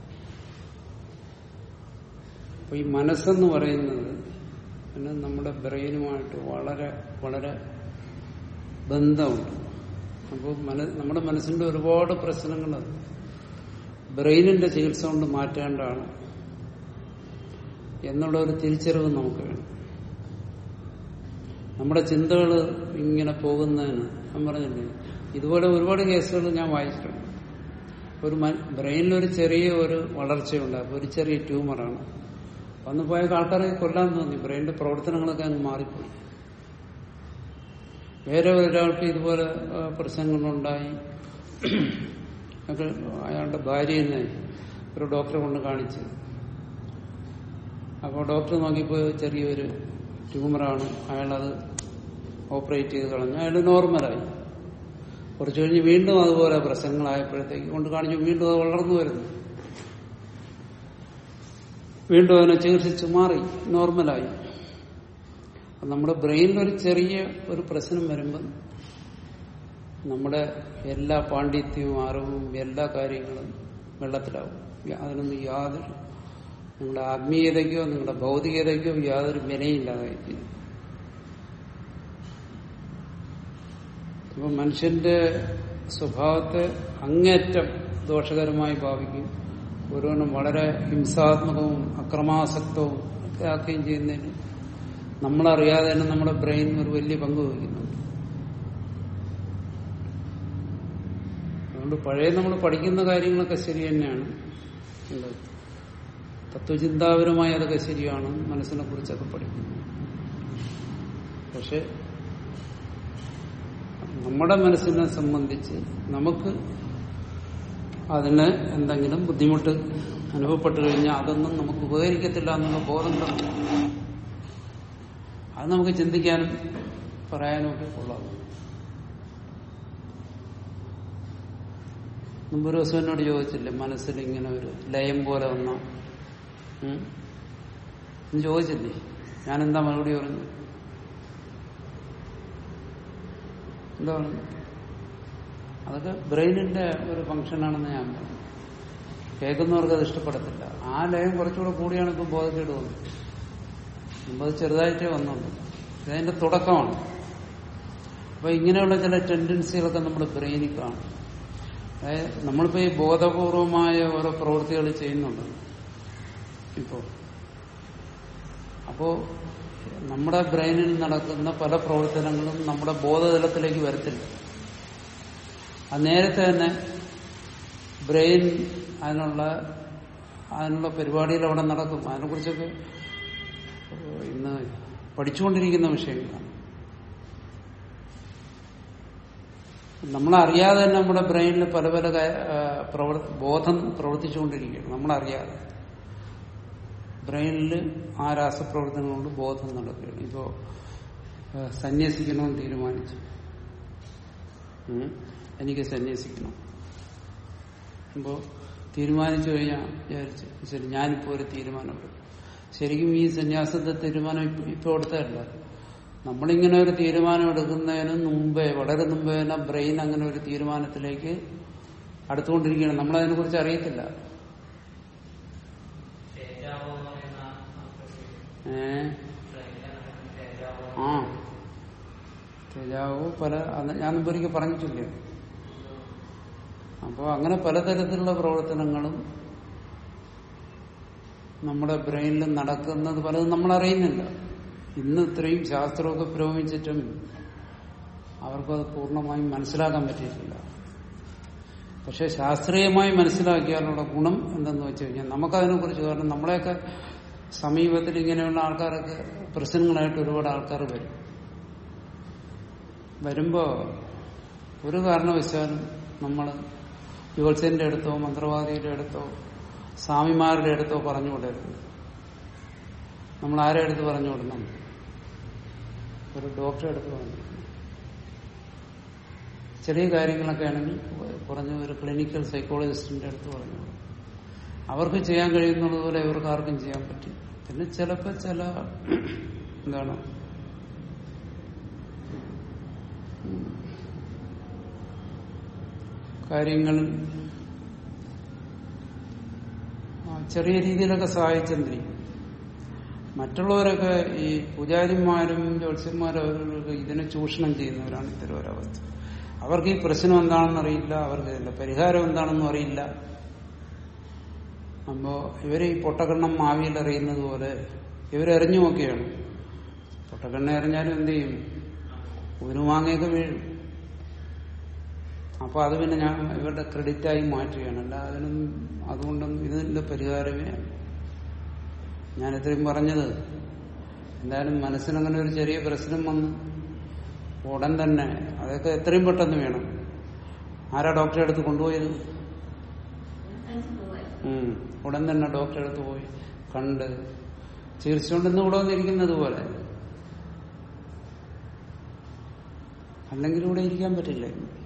അപ്പൊ ഈ മനസ്സെന്ന് പറയുന്നത് പിന്നെ നമ്മുടെ ബ്രെയിനുമായിട്ട് വളരെ വളരെ ബന്ധമുണ്ട് അപ്പോൾ മന നമ്മുടെ മനസ്സിന്റെ ഒരുപാട് പ്രശ്നങ്ങൾ ബ്രെയിനിന്റെ ചികിത്സ കൊണ്ട് മാറ്റേണ്ടതാണ് എന്നുള്ള ഒരു തിരിച്ചറിവ് നമുക്ക് വേണം നമ്മുടെ ചിന്തകൾ ഇങ്ങനെ പോകുന്നതിന് ഞാൻ പറഞ്ഞില്ലേ ഇതുപോലെ ഒരുപാട് കേസുകൾ ഞാൻ വായിച്ചിട്ടുണ്ട് ഒരു ബ്രെയിനിൽ ഒരു ചെറിയ ഒരു വളർച്ചയുണ്ട് അപ്പൊ ഒരു ചെറിയ ട്യൂമറാണ് വന്നു പോയ ആൾക്കാരെ കൊല്ലാൻ തോന്നി ബ്രെയിനിന്റെ പ്രവർത്തനങ്ങളൊക്കെ അങ്ങ് മാറിപ്പോയി വേറെ ഒരാൾക്ക് ഇതുപോലെ ആ, പ്രശ്നങ്ങളുണ്ടായി ഒക്കെ അയാളുടെ ഭാര്യ തന്നെ ഒരു ഡോക്ടറെ കൊണ്ട് കാണിച്ചു അപ്പോൾ ഡോക്ടർ നോക്കിയപ്പോൾ ചെറിയൊരു ട്യൂമറാണ് അയാളത് ഓപ്പറേറ്റ് ചെയ്ത് കളഞ്ഞു അയാൾ നോർമലായി കുറച്ച് കഴിഞ്ഞ് വീണ്ടും അതുപോലെ പ്രശ്നങ്ങളായപ്പോഴത്തേക്ക് കൊണ്ട് കാണിച്ചു വീണ്ടും അത് വളർന്നു വരുന്നു വീണ്ടും അതിനെ ചികിത്സിച്ച് മാറി നോർമലായി അപ്പൊ നമ്മുടെ ബ്രെയിനിൽ ഒരു ചെറിയ ഒരു പ്രശ്നം വരുമ്പം നമ്മുടെ എല്ലാ പാണ്ഡിത്യവും അറിവും എല്ലാ കാര്യങ്ങളും വെള്ളത്തിലാവും അതിനൊന്നും യാതൊരു നിങ്ങളുടെ ആത്മീയതയ്ക്കോ നിങ്ങളുടെ ഭൗതികതയ്ക്കോ യാതൊരു വിലയില്ലാതായിരിക്കും അപ്പൊ മനുഷ്യന്റെ സ്വഭാവത്തെ അങ്ങേറ്റം ദോഷകരമായി ഭാവിക്കും ഓരോന്നും വളരെ ഹിംസാത്മകവും അക്രമാസക്തവും ഒക്കെ ആക്കുകയും ചെയ്യുന്നതിന് നമ്മളറിയാതെ തന്നെ നമ്മുടെ ബ്രെയിൻ ഒരു വലിയ പങ്ക് വഹിക്കുന്നുണ്ട് അതുകൊണ്ട് പഴയ നമ്മൾ പഠിക്കുന്ന കാര്യങ്ങളൊക്കെ ശരി തന്നെയാണ് എന്ത് തത്വചിന്താപരമായി അതൊക്കെ ശരിയാണ് മനസ്സിനെ കുറിച്ചൊക്കെ പഠിക്കുന്നു പക്ഷെ നമ്മുടെ മനസ്സിനെ സംബന്ധിച്ച് നമുക്ക് അതിന് എന്തെങ്കിലും ബുദ്ധിമുട്ട് അനുഭവപ്പെട്ടു കഴിഞ്ഞാൽ അതൊന്നും നമുക്ക് ഉപകരിക്കത്തില്ല എന്നുള്ള ബോധം കൂടെ നമുക്കുണ്ട്. അത് നമുക്ക് ചിന്തിക്കാനും പറയാനും ഒക്കെ കൊള്ളാം മുമ്പ് ഒരു ദിവസം എന്നോട് ചോദിച്ചില്ലേ മനസ്സിൽ ഇങ്ങനെ ഒരു ലയം പോലെ വന്ന ഉം? എന്ന് ചോദിച്ചില്ലേ ഞാനെന്താ മറുപടി പറഞ്ഞു എന്താ പറഞ്ഞു അതൊക്കെ ബ്രെയിനിന്റെ ഒരു ഫംഗ്ഷനാണെന്ന് ഞാൻ പറഞ്ഞു കേൾക്കുന്നവർക്ക് അത് ഇഷ്ടപ്പെടത്തില്ല ആ ലയം കുറച്ചുകൂടെ കൂടിയാണ് ഇപ്പം ബോധക്കേട് വന്നത് മുമ്പ് അത് ചെറുതായിട്ടേ വന്നുള്ളൂ ഇതതിന്റെ തുടക്കമാണ് അപ്പൊ ഇങ്ങനെയുള്ള ചില ടെൻഡൻസികളൊക്കെ നമ്മുടെ ബ്രെയിനിൽ കാണും അതായത് നമ്മളിപ്പോ ഈ ബോധപൂർവമായ ഓരോ പ്രവൃത്തികൾ ചെയ്യുന്നുണ്ട് ഇപ്പോ അപ്പോ നമ്മുടെ ബ്രെയിനിൽ നടക്കുന്ന പല പ്രവർത്തനങ്ങളും നമ്മുടെ ബോധതലത്തിലേക്ക് വരത്തില്ല അത് നേരത്തെ തന്നെ ബ്രെയിൻ അതിനുള്ള അതിനുള്ള പരിപാടികൾ അവിടെ നടക്കും അതിനെക്കുറിച്ചൊക്കെ ഇന്ന് പഠിച്ചുകൊണ്ടിരിക്കുന്ന വിഷയങ്ങളാണ് നമ്മളറിയാതെ തന്നെ നമ്മുടെ ബ്രെയിനിൽ പല പല കാ- ആ, പ്രവർ- ബോധം പ്രവർത്തിച്ചുകൊണ്ടിരിക്കുകയാണ് നമ്മളറിയാതെ ബ്രെയിനിൽ ആ രാസപ്രവർത്തനം കൊണ്ട് ബോധം നടക്കുകയാണ് ഇപ്പോ ആ, സന്യസിക്കണമെന്ന് തീരുമാനിച്ചു ഉം. എനിക്ക് സന്യസിക്കണം അപ്പോ തീരുമാനിച്ചു കഴിഞ്ഞാൽ വിചാരിച്ചു ശരി ഞാനിപ്പോ ഒരു തീരുമാനമെടുക്കും ശരിക്കും ഈ സന്യാസത്തെ തീരുമാനം ഇപ്പ- ഇപ്പൊ എടുത്തതല്ല നമ്മളിങ്ങനെ ഒരു തീരുമാനം എടുക്കുന്നതിന് മുമ്പേ വളരെ മുമ്പേ തന്നെ ബ്രെയിൻ അങ്ങനെ ഒരു തീരുമാനത്തിലേക്ക് അടുത്തുകൊണ്ടിരിക്കുകയാണ് നമ്മളതിനെ കുറിച്ച് അറിയത്തില്ല ഏ ആ തേജാവോ പല അത് ഞാൻ മുമ്പ് ഒരിക്കൽ പറഞ്ഞിട്ടില്ലേ അപ്പോൾ അങ്ങനെ പലതരത്തിലുള്ള പ്രവർത്തനങ്ങളും നമ്മുടെ ബ്രെയിനിൽ നടക്കുന്നത് പലതും നമ്മൾ അറിയുന്നില്ല ഇന്ന് ഇത്രയും ശാസ്ത്രമൊക്കെ പുരോഗമിച്ചിട്ടും അവർക്കത് പൂർണ്ണമായും മനസ്സിലാക്കാൻ പറ്റിയിട്ടില്ല പക്ഷെ ശാസ്ത്രീയമായി മനസ്സിലാക്കിയാലുള്ള ഗുണം എന്തെന്ന് വെച്ച് കഴിഞ്ഞാൽ നമുക്കതിനെക്കുറിച്ച് കാരണം നമ്മളെയൊക്കെ സമീപത്തിൽ ഇങ്ങനെയുള്ള ആൾക്കാരൊക്കെ പ്രശ്നങ്ങളായിട്ട് ഒരുപാട് ആൾക്കാർ വരും വരുമ്പോ ഒരു കാരണവശാലും നമ്മൾ ജ്യോത്സ്യന്റെ അടുത്തോ മന്ത്രവാദിയുടെ അടുത്തോ സ്വാമിമാരുടെ അടുത്തോ പറഞ്ഞു വിടരുത് നമ്മൾ ആരെ അടുത്ത് പറഞ്ഞു വിടണം ഒരു ഡോക്ടറെ അടുത്ത് പറഞ്ഞു വിടണം. ചെറിയ കാര്യങ്ങളൊക്കെ ആണെങ്കിൽ കുറഞ്ഞ ഒരു ക്ലിനിക്കൽ സൈക്കോളജിസ്റ്റിന്റെ അടുത്ത് പറഞ്ഞു വിടണം. അവർക്ക് ചെയ്യാൻ കഴിയുന്നത് പോലെ ഇവർക്ക് ആർക്കും ചെയ്യാൻ പറ്റും പിന്നെ ചിലപ്പോ ചില എന്താണ് കാര്യങ്ങളിൽ ആ, ചെറിയ രീതിയിലൊക്കെ സഹായിച്ചെന്നിരിക്കും മറ്റുള്ളവരൊക്കെ ഈ പൂജാരിമാരും ജ്യോത്സ്യന്മാരും അവരൊക്കെ ഇതിനെ ചൂഷണം ചെയ്യുന്നവരാണ് ഇത്തരം ഒരവസ്ഥ അവർക്ക് ഈ പ്രശ്നം എന്താണെന്ന് അറിയില്ല അവർക്ക് ഇതിന്റെ പരിഹാരം എന്താണെന്നും അറിയില്ല അപ്പോ ഇവര് ഈ പൊട്ടക്കണ്ണം മാവിയിൽ എറിയുന്നത് പോലെ ഇവരെറിഞ്ഞു നോക്കിയാണ് പൊട്ടക്കണ്ണ എറിഞ്ഞാലും എന്ത് ചെയ്യും ഒരു മാങ്ങയൊക്കെ വീഴും അപ്പൊ അത് പിന്നെ ഞാൻ ഇവരുടെ ക്രെഡിറ്റായി മാറ്റുകയാണ് അല്ല അതിനൊന്നും അതുകൊണ്ടൊന്നും ഇതിന്റെ പരിഹാരമേ അല്ല. ഞാൻ ഇത്രയും പറഞ്ഞത് എന്തായാലും മനസ്സിനങ്ങനെ ഒരു ചെറിയ പ്രശ്നം വന്ന് ഉടൻ തന്നെ അതൊക്കെ എത്രയും പെട്ടെന്ന് വേണം ആരാ ഡോക്ടറെ അടുത്ത് കൊണ്ടുപോയത് ഉം. ഉടൻ തന്നെ ഡോക്ടറെ അടുത്ത് പോയി കണ്ട് ചികിത്സിച്ചുകൊണ്ടിന്ന് ഇവിടെ വന്നിരിക്കുന്നത് പോലെ അല്ലെങ്കിൽ ഇവിടെ ഇരിക്കാൻ പറ്റില്ല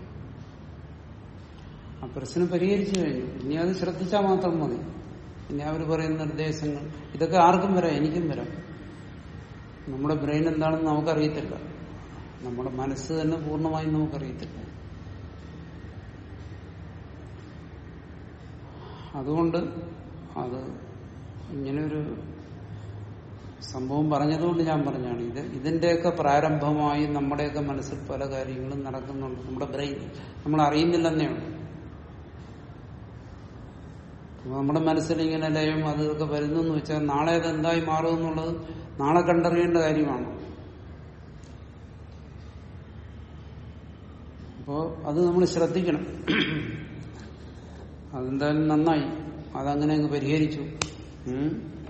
ആ പ്രശ്നം പരിഹരിച്ചു കഴിഞ്ഞു ഇനി അത് ശ്രദ്ധിച്ചാൽ മാത്രം മതി ഇനി അവർ പറയുന്ന നിർദ്ദേശങ്ങൾ ഇതൊക്കെ ആർക്കും വരാം എനിക്കും വരാം നമ്മുടെ ബ്രെയിൻ എന്താണെന്ന് നമുക്കറിയത്തില്ല നമ്മുടെ മനസ്സ് തന്നെ പൂർണ്ണമായും നമുക്കറിയത്തില്ല അതുകൊണ്ട് അത് ഇങ്ങനൊരു സംഭവം പറഞ്ഞതുകൊണ്ട് ഞാൻ പറഞ്ഞാണ് ഇത് ഇതിന്റെയൊക്കെ പ്രാരംഭമായി നമ്മുടെയൊക്കെ മനസ്സിൽ പല കാര്യങ്ങളും നടക്കുന്നുണ്ട് നമ്മുടെ ബ്രെയിൻ നമ്മൾ അറിയുന്നില്ലെന്നേ ഉള്ളൂ അപ്പൊ നമ്മുടെ മനസ്സിൽ ഇങ്ങനെ ലയം അത് ഇതൊക്കെ വരുന്നു എന്ന് വെച്ചാൽ നാളെ അത് എന്തായി മാറും എന്നുള്ളത് നാളെ കണ്ടറിയേണ്ട കാര്യമാണ് അപ്പോ അത് നമ്മൾ ശ്രദ്ധിക്കണം അതെന്തായാലും നന്നായി അതങ്ങനെ അങ്ങ് പരിഹരിച്ചു ഉം.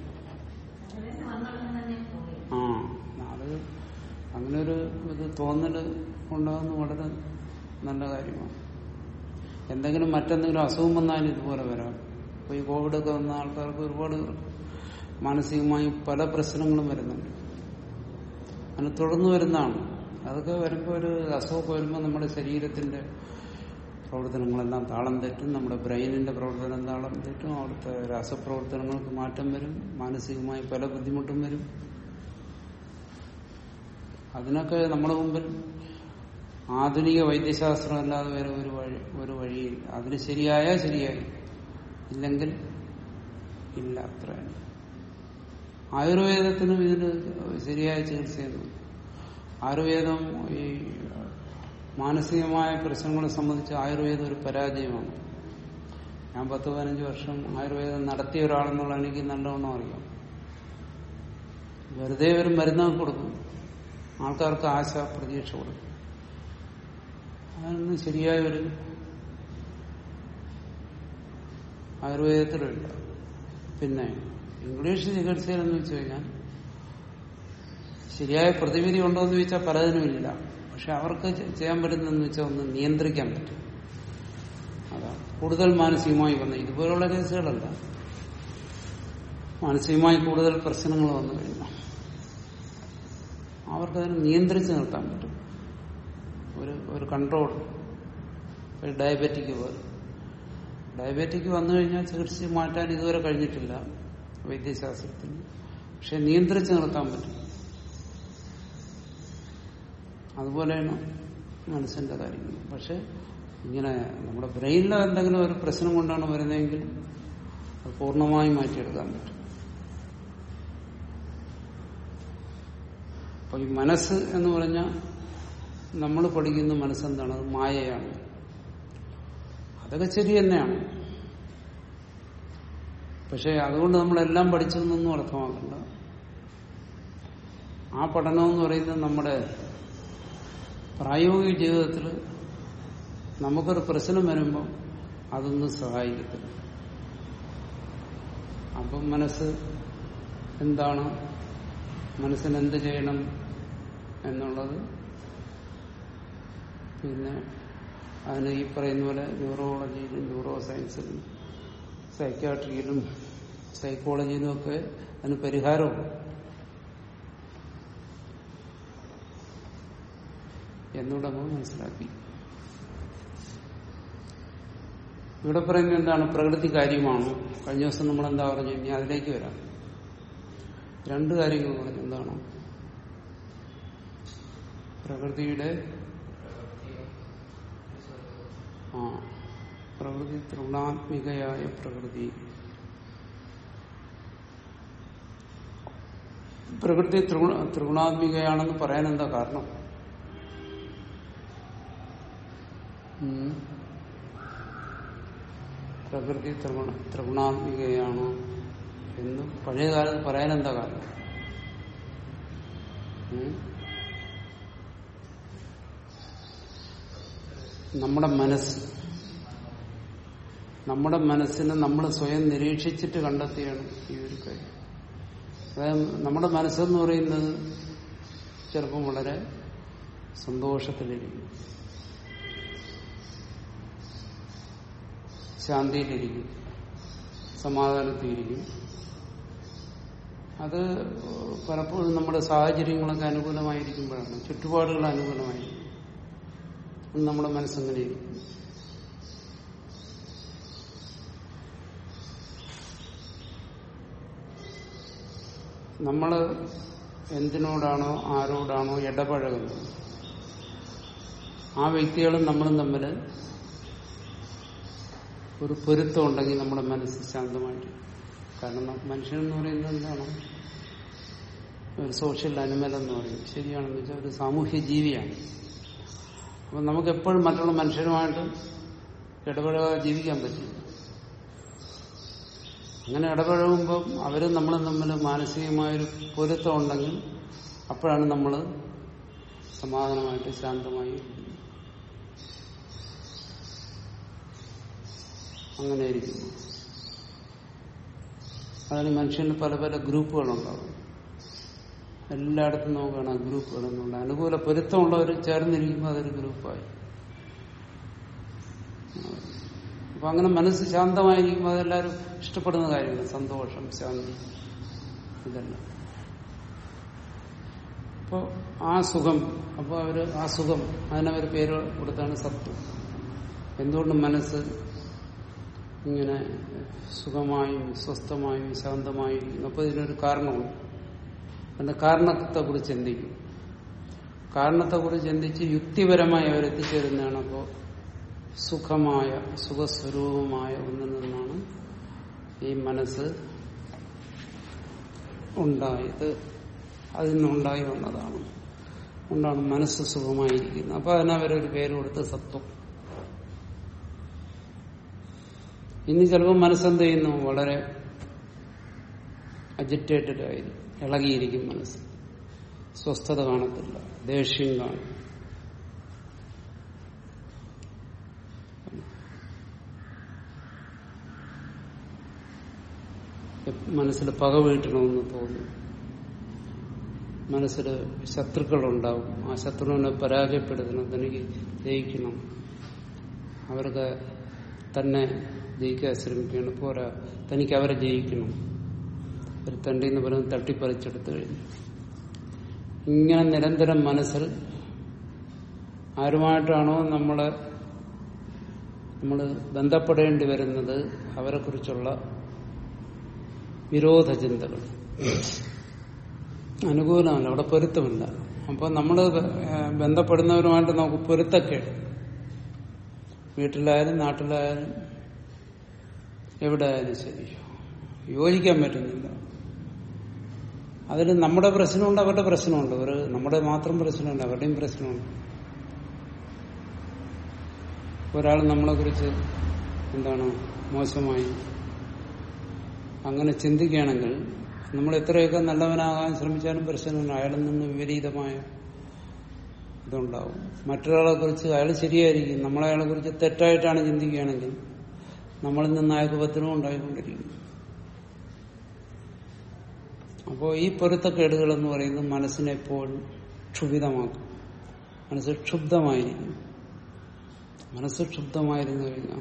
ആ അത് അങ്ങനെ ഒരു ഇത് തോന്നല് ഉണ്ടാകുന്ന വളരെ നല്ല കാര്യമാണ് എന്തെങ്കിലും മറ്റെന്തെങ്കിലും അസുഖം വന്നാലും ഇതുപോലെ വരാം ഇപ്പൊ ഈ കോവിഡ് ഒക്കെ വന്ന ആൾക്കാർക്ക് ഒരുപാട് മാനസികമായി പല പ്രശ്നങ്ങളും വരുന്നുണ്ട് അങ്ങനെ തുടർന്ന് വരുന്നതാണ് അതൊക്കെ വരുമ്പോൾ ഒരു അസുഖമൊക്കെ വരുമ്പോൾ നമ്മുടെ ശരീരത്തിന്റെ പ്രവർത്തനങ്ങളെല്ലാം താളം തെറ്റും നമ്മുടെ ബ്രെയിനിന്റെ പ്രവർത്തനം താളം തെറ്റും അവിടുത്തെ രാസപ്രവർത്തനങ്ങൾക്ക് മാറ്റം വരും മാനസികമായി പല ബുദ്ധിമുട്ടും വരും അതിനൊക്കെ നമ്മുടെ മുമ്പിൽ ആധുനിക വൈദ്യശാസ്ത്രം അല്ലാതെ വേറെ ഒരു വഴി ഒരു വഴിയില്ല അതിന് ശരിയായ ശരിയായി ഇല്ലെങ്കിൽ ഇല്ല അത്രയാണ് ആയുർവേദത്തിനും ഇതിന് ശരിയായ ചികിത്സയൊന്നും ആയുർവേദം ഈ മാനസികമായ പ്രശ്നങ്ങളെ സംബന്ധിച്ച് ആയുർവേദം ഒരു പരാജയമാണ് ഞാൻ പത്ത് പതിനഞ്ച് വർഷം ആയുർവേദം നടത്തിയ ഒരാളെന്നുള്ള എനിക്ക് നല്ലവണ്ണം അറിയാം വെറുതെ ഒരു മരുന്നൊക്കെ കൊടുക്കും ആൾക്കാർക്ക് ആശ പ്രതീക്ഷ കൊടുക്കും അതൊന്നും ശരിയായ ഒരു ആയുർവേദത്തിലില്ല പിന്നെ ഇംഗ്ലീഷ് ചികിത്സയിലെന്ന് വെച്ച് കഴിഞ്ഞാൽ ശരിയായ പ്രതിവിധി ഉണ്ടോ എന്ന് ചോദിച്ചാൽ പലതിനുമില്ല പക്ഷെ അവർക്ക് ചെയ്യാൻ പറ്റുന്നതെന്ന് വെച്ചാൽ ഒന്ന് നിയന്ത്രിക്കാൻ പറ്റും അതാണ് കൂടുതൽ മാനസികമായി വന്ന ഇതുപോലുള്ള കേസുകളല്ല മാനസികമായി കൂടുതൽ പ്രശ്നങ്ങൾ വന്നു കഴിഞ്ഞാൽ അവർക്കതിനെ നിയന്ത്രിച്ച് നിർത്താൻ പറ്റും ഒരു ഒരു കൺട്രോൾ ഒരു ഡയബറ്റിക് പോലെ ഡയബറ്റിക് വന്നു കഴിഞ്ഞാൽ ചികിത്സിച്ച് മാറ്റാൻ ഇതുവരെ കഴിഞ്ഞിട്ടില്ല വൈദ്യശാസ്ത്രത്തിന് പക്ഷെ നിയന്ത്രിച്ച് നിർത്താൻ പറ്റും അതുപോലെയാണ് മനസ്സിന്റെ കാര്യങ്ങൾ പക്ഷെ ഇങ്ങനെ നമ്മുടെ ബ്രെയിനിൽ എന്തെങ്കിലും ഒരു പ്രശ്നം കൊണ്ടാണ് വരുന്നതെങ്കിൽ അത് പൂർണ്ണമായും മാറ്റിയെടുക്കാൻ പറ്റും അപ്പൊ ഈ മനസ്സ് എന്ന് പറഞ്ഞാൽ നമ്മൾ പഠിക്കുന്ന മനസ്സെന്താണ് അത് മായയാണ് അതൊക്കെ ശരി തന്നെയാണ് പക്ഷെ അതുകൊണ്ട് നമ്മളെല്ലാം പഠിച്ചതെന്നൊന്നും അർത്ഥമാക്കണ്ട ആ പഠനം എന്ന് പറയുന്നത് നമ്മുടെ പ്രായോഗിക ജീവിതത്തിൽ നമുക്കൊരു പ്രശ്നം വരുമ്പോൾ അതൊന്നും സഹായിക്കത്തില്ല അപ്പം മനസ്സ് എന്താണ് മനസ്സിന് എന്ത് ചെയ്യണം എന്നുള്ളത് പിന്നെ അതിന് ഈ പറയുന്ന പോലെ ന്യൂറോളജിയിലും ന്യൂറോ സയൻസിലും സൈക്യാട്രിയിലും സൈക്കോളജിയിലും ഒക്കെ അതിന് പരിഹാരമുണ്ട് എന്നൂടെ നമ്മൾ മനസ്സിലാക്കി ഇവിടെ പറയുന്നത് എന്താണ് പ്രകൃതി കാര്യമാണ് കഴിഞ്ഞ ദിവസം നമ്മൾ എന്താ പറഞ്ഞു ഇനി അതിലേക്ക് വരാം രണ്ട് കാര്യങ്ങൾ പറഞ്ഞു എന്താണ് പ്രകൃതിയുടെ ആ പ്രകൃതി തൃണാത്മികയായ പ്രകൃതി പ്രകൃതി ത്രിഗുണാത്മികയാണെന്ന് പറയാൻ എന്താ കാരണം ഉം. പ്രകൃതി ത്രിഗുണ ത്രിഗുണാത്മികയാണ് എന്ന് പഴയ കാലത്ത് പറയാൻ എന്താ കാരണം ഉം. നമ്മുടെ മനസ്സ് നമ്മുടെ മനസ്സിനെ നമ്മൾ സ്വയം നിരീക്ഷിച്ചിട്ട് കണ്ടെത്തിയാണ് ഈ ഒരു കാര്യം അതായത് നമ്മുടെ മനസ്സെന്ന് പറയുന്നത് ചിലപ്പം വളരെ സന്തോഷത്തിലിരിക്കും ശാന്തിയിലിരിക്കും സമാധാനത്തിലിരിക്കും അത് പലപ്പോഴും നമ്മുടെ സാഹചര്യങ്ങളൊക്കെ അനുകൂലമായിരിക്കുമ്പോഴാണ് ചുറ്റുപാടുകൾ അനുകൂലമായിരിക്കും അന്ന് നമ്മുടെ മനസ്സെങ്ങനെ ഇരിക്കും നമ്മൾ എന്തിനോടാണോ ആരോടാണോ ഇടപഴകുന്നത് ആ വ്യക്തികളും നമ്മളും തമ്മിൽ ഒരു പൊരുത്തം ഉണ്ടെങ്കിൽ നമ്മുടെ മനസ്സ് ശാന്തമായിട്ട് കാരണം മനുഷ്യൻ എന്ന് പറയുന്നത് എന്താണ് ഒരു സോഷ്യൽ അനിമൽ എന്ന് പറയും ശരിയാണെന്ന് വെച്ചാൽ ഒരു സാമൂഹ്യ ജീവിയാണ് അപ്പൊ നമുക്ക് എപ്പോഴും മറ്റുള്ള മനുഷ്യരുമായിട്ട് ഇടപഴകാതെ ജീവിക്കാൻ പറ്റില്ല അങ്ങനെ ഇടപഴകുമ്പം അവരും നമ്മളും തമ്മിൽ മാനസികമായൊരു പൊരുത്തം ഉണ്ടെങ്കിൽ അപ്പോഴാണ് നമ്മൾ സമാധാനമായിട്ട് ശാന്തമായി ഇരിക്കുന്നത്. അങ്ങനെ ഇരിക്കുന്നു അതിന് മനുഷ്യന് പല പല ഗ്രൂപ്പുകളുണ്ടാവും എല്ലായിടത്തും നോക്കുകയാണ് ആ ഗ്രൂപ്പുകളെന്നുള്ള അനുകൂല പൊരുത്തമുള്ളവർ ചേർന്നിരിക്കുമ്പോൾ അതൊരു ഗ്രൂപ്പായി അപ്പൊ അങ്ങനെ മനസ്സ് ശാന്തമായിരിക്കുമ്പോൾ അതെല്ലാവരും ഇഷ്ടപ്പെടുന്ന കാര്യമാണ് സന്തോഷം ശാന്തി ഇതെല്ലാം അപ്പോ ആ സുഖം അപ്പോൾ അവര് ആ സുഖം അതിനവർ പേര് കൊടുത്താണ് സത്വം എന്തുകൊണ്ട് മനസ്സ് ഇങ്ങനെ സുഖമായും സ്വസ്ഥമായും ശാന്തമായും ഇരിക്കുന്നു അപ്പൊ ഇതിനൊരു കാരണമുണ്ട് അതിന്റെ കാരണത്തെക്കുറിച്ച് ചിന്തിക്കും കാരണത്തെക്കുറിച്ച് ചിന്തിച്ച് യുക്തിപരമായി അവരെത്തിച്ചേരുന്നതാണ് അപ്പോൾ സുഖമായ സുഖസ്വരൂപമായ ഒന്നിൽ നിന്നാണ് ഈ മനസ്സ് ഉണ്ടായത് അതിൽ നിന്നുണ്ടായി വന്നതാണ് കൊണ്ടാണ് മനസ്സ് സുഖമായിരിക്കുന്നത് അപ്പൊ അതിനവരൊരു പേര് കൊടുത്ത് സത്വം ഇനി ചിലപ്പോൾ മനസ്സെന്ത് ചെയ്യുന്നു വളരെ അജിറ്റേറ്റഡ് ആയിരിക്കും ഇളകിയിരിക്കും മനസ്സ് സ്വസ്ഥത കാണത്തില്ല ദേഷ്യം കാണും മനസ്സിൽ പക വീട്ടണമെന്ന് തോന്നും മനസ്സിൽ ശത്രുക്കളുണ്ടാവും ആ ശത്രുവിനെ പരാജയപ്പെടുത്തണം തനിക്ക് ജയിക്കണം അവർക്ക് തന്നെ ജയിക്കാൻ ശ്രമിക്കുകയാണ് പോരാ തനിക്ക് അവരെ ജയിക്കണം ഒരു തണ്ടി എന്ന് പറയുന്നത് തട്ടിപ്പറിച്ചെടുത്തു കഴിഞ്ഞു ഇങ്ങനെ നിരന്തരം മനസ്സിൽ ആരുമായിട്ടാണോ നമ്മളെ നമ്മൾ ബന്ധപ്പെടേണ്ടി വരുന്നത് അവരെക്കുറിച്ചുള്ള വിരോധ ചിന്തകൾ അനുകൂലമല്ല അവിടെ പൊരുത്തമില്ല അപ്പൊ നമ്മൾ ബന്ധപ്പെടുന്നവരുമായിട്ട് നമുക്ക് പൊരുത്തക്കേട് വീട്ടിലായാലും നാട്ടിലായാലും എവിടെ ആയാലും ശരി യോജിക്കാൻ പറ്റുന്നില്ല അതിൽ നമ്മുടെ പ്രശ്നമുണ്ട് അവരുടെ പ്രശ്നമുണ്ട് ഒരു നമ്മുടെ മാത്രം പ്രശ്നമുണ്ട് അവരുടെയും പ്രശ്നമുണ്ട് ഒരാൾ നമ്മളെ കുറിച്ച് എന്താണ് മോശമായി അങ്ങനെ ചിന്തിക്കുകയാണെങ്കിൽ നമ്മൾ എത്രയൊക്കെ നല്ലവനാകാൻ ശ്രമിച്ചാലും പ്രശ്നമില്ല അയാളിൽ നിന്ന് വിപരീതമായ ഇതുണ്ടാവും മറ്റൊരാളെ കുറിച്ച് അയാൾ ശരിയായിരിക്കും നമ്മളയാളെ കുറിച്ച് തെറ്റായിട്ടാണ് ചിന്തിക്കുകയാണെങ്കിൽ നമ്മളിൽ നിന്ന് അയാൾക്ക് പത്തിനും ഉണ്ടായിക്കൊണ്ടിരിക്കും അപ്പോൾ ഈ പൊരുത്തക്കേടുകൾ എന്ന് പറയുന്നത് മനസ്സിനെ എപ്പോഴും ക്ഷുഭിതമാക്കും മനസ്സ് ക്ഷുബ്ധമായിരിക്കും മനസ്സ് ക്ഷുബ്ധമായിരുന്നു കഴിഞ്ഞാൽ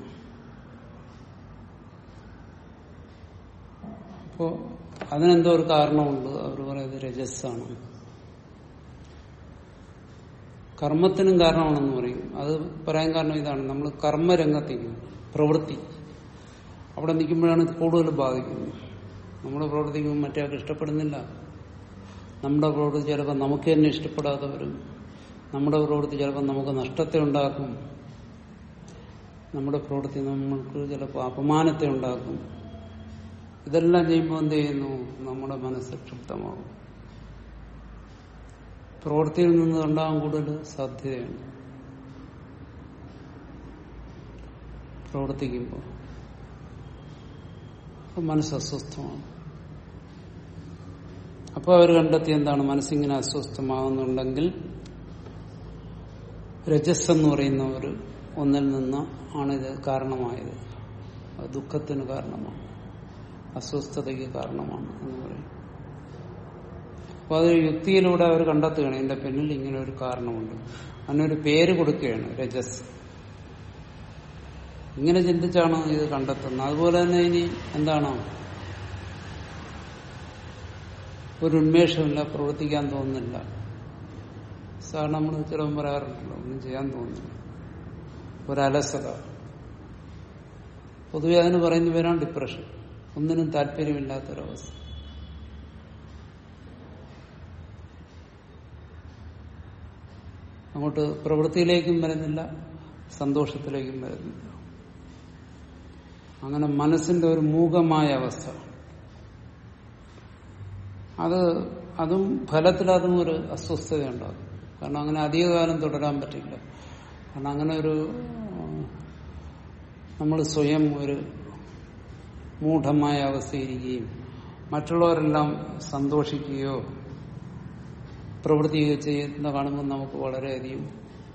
അപ്പോ അതിനെന്തോ ഒരു കാരണമുണ്ട് അവർ പറയുന്നത് രജസ്സാണ് കർമ്മത്തിനും കാരണമാണെന്ന് പറയും അത് പറയാൻ കാരണം ഇതാണ് നമ്മൾ കർമ്മരംഗത്തേക്ക് പ്രവൃത്തി അവിടെ നിൽക്കുമ്പോഴാണ് ഇത് കൂടുതൽ ബാധിക്കുന്നത് നമ്മുടെ പ്രവർത്തിക്കുമ്പോൾ മറ്റേ ആൾക്ക് ഇഷ്ടപ്പെടുന്നില്ല നമ്മുടെ പ്രവൃത്തി ചിലപ്പോൾ നമുക്ക് തന്നെ ഇഷ്ടപ്പെടാതെ വരും നമ്മുടെ പ്രവൃത്തി ചിലപ്പോൾ നമുക്ക് നഷ്ടത്തെ ഉണ്ടാക്കും നമ്മുടെ പ്രവൃത്തി നമ്മൾക്ക് ചിലപ്പോൾ അപമാനത്തെ ഉണ്ടാക്കും ഇതെല്ലാം ചെയ്യുമ്പോൾ എന്ത് ചെയ്യുന്നു നമ്മുടെ മനസ്സ് ക്ഷുബ്ധമാകും പ്രവൃത്തിയിൽ നിന്ന് ഉണ്ടാകാൻ കൂടുതൽ സാധ്യതയുണ്ട് പ്രവർത്തിക്കുമ്പോൾ അപ്പോൾ മനസ്സ് അസ്വസ്ഥമാണ് അപ്പോൾ അവർ കണ്ടെത്തി എന്താണ് മനസ്സിങ്ങനെ അസ്വസ്ഥമാകുന്നുണ്ടെങ്കിൽ രജസ് എന്ന് പറയുന്ന ഒരു ഒന്നിൽ നിന്ന് ആണ് ഇത് കാരണമായത് അത് ദുഃഖത്തിന് കാരണമാണ് അസ്വസ്ഥതയ്ക്ക് കാരണമാണ് എന്ന് പറയും അപ്പൊ അത് യുക്തിയിലൂടെ അവർ കണ്ടെത്തുകയാണ് ഇതിന്റെ പിന്നിൽ ഇങ്ങനെ ഒരു കാരണമുണ്ട് അതിനൊരു പേര് കൊടുക്കുകയാണ് രജസ് ഇങ്ങനെ ചിന്തിച്ചാണ് ഇത് കണ്ടെത്തുന്നത് അതുപോലെ തന്നെ ഇനി എന്താണ് ഒരു ഉന്മേഷമില്ല പ്രവർത്തിക്കാൻ തോന്നുന്നില്ല സാറിന് നമ്മൾ ചിലവും പറയാറുണ്ടല്ലോ ഒന്നും ചെയ്യാൻ തോന്നുന്നില്ല ഒരലസത പൊതുവെ അതിന് പറയുന്ന പേരാണ് ഡിപ്രഷൻ ഒന്നിനും താല്പര്യമില്ലാത്തൊരവസ്ഥ അങ്ങോട്ട് പ്രവൃത്തിയിലേക്കും വരുന്നില്ല സന്തോഷത്തിലേക്കും വരുന്നില്ല അങ്ങനെ മനസ്സിന്റെ ഒരു മൂകമായ അവസ്ഥ അത് അതും ഫലത്തിൽ അതും ഒരു അസ്വസ്ഥതയുണ്ടാകും കാരണം അങ്ങനെ അധികകാലം തുടരാൻ പറ്റില്ല കാരണം അങ്ങനെ ഒരു നമ്മൾ സ്വയം ഒരു മൂഢമായ അവസ്ഥയിരിക്കുകയും മറ്റുള്ളവരെല്ലാം സന്തോഷിക്കുകയോ പ്രവൃത്തിയോ ചെയ്യുന്ന കാണുമ്പോൾ നമുക്ക് വളരെയധികം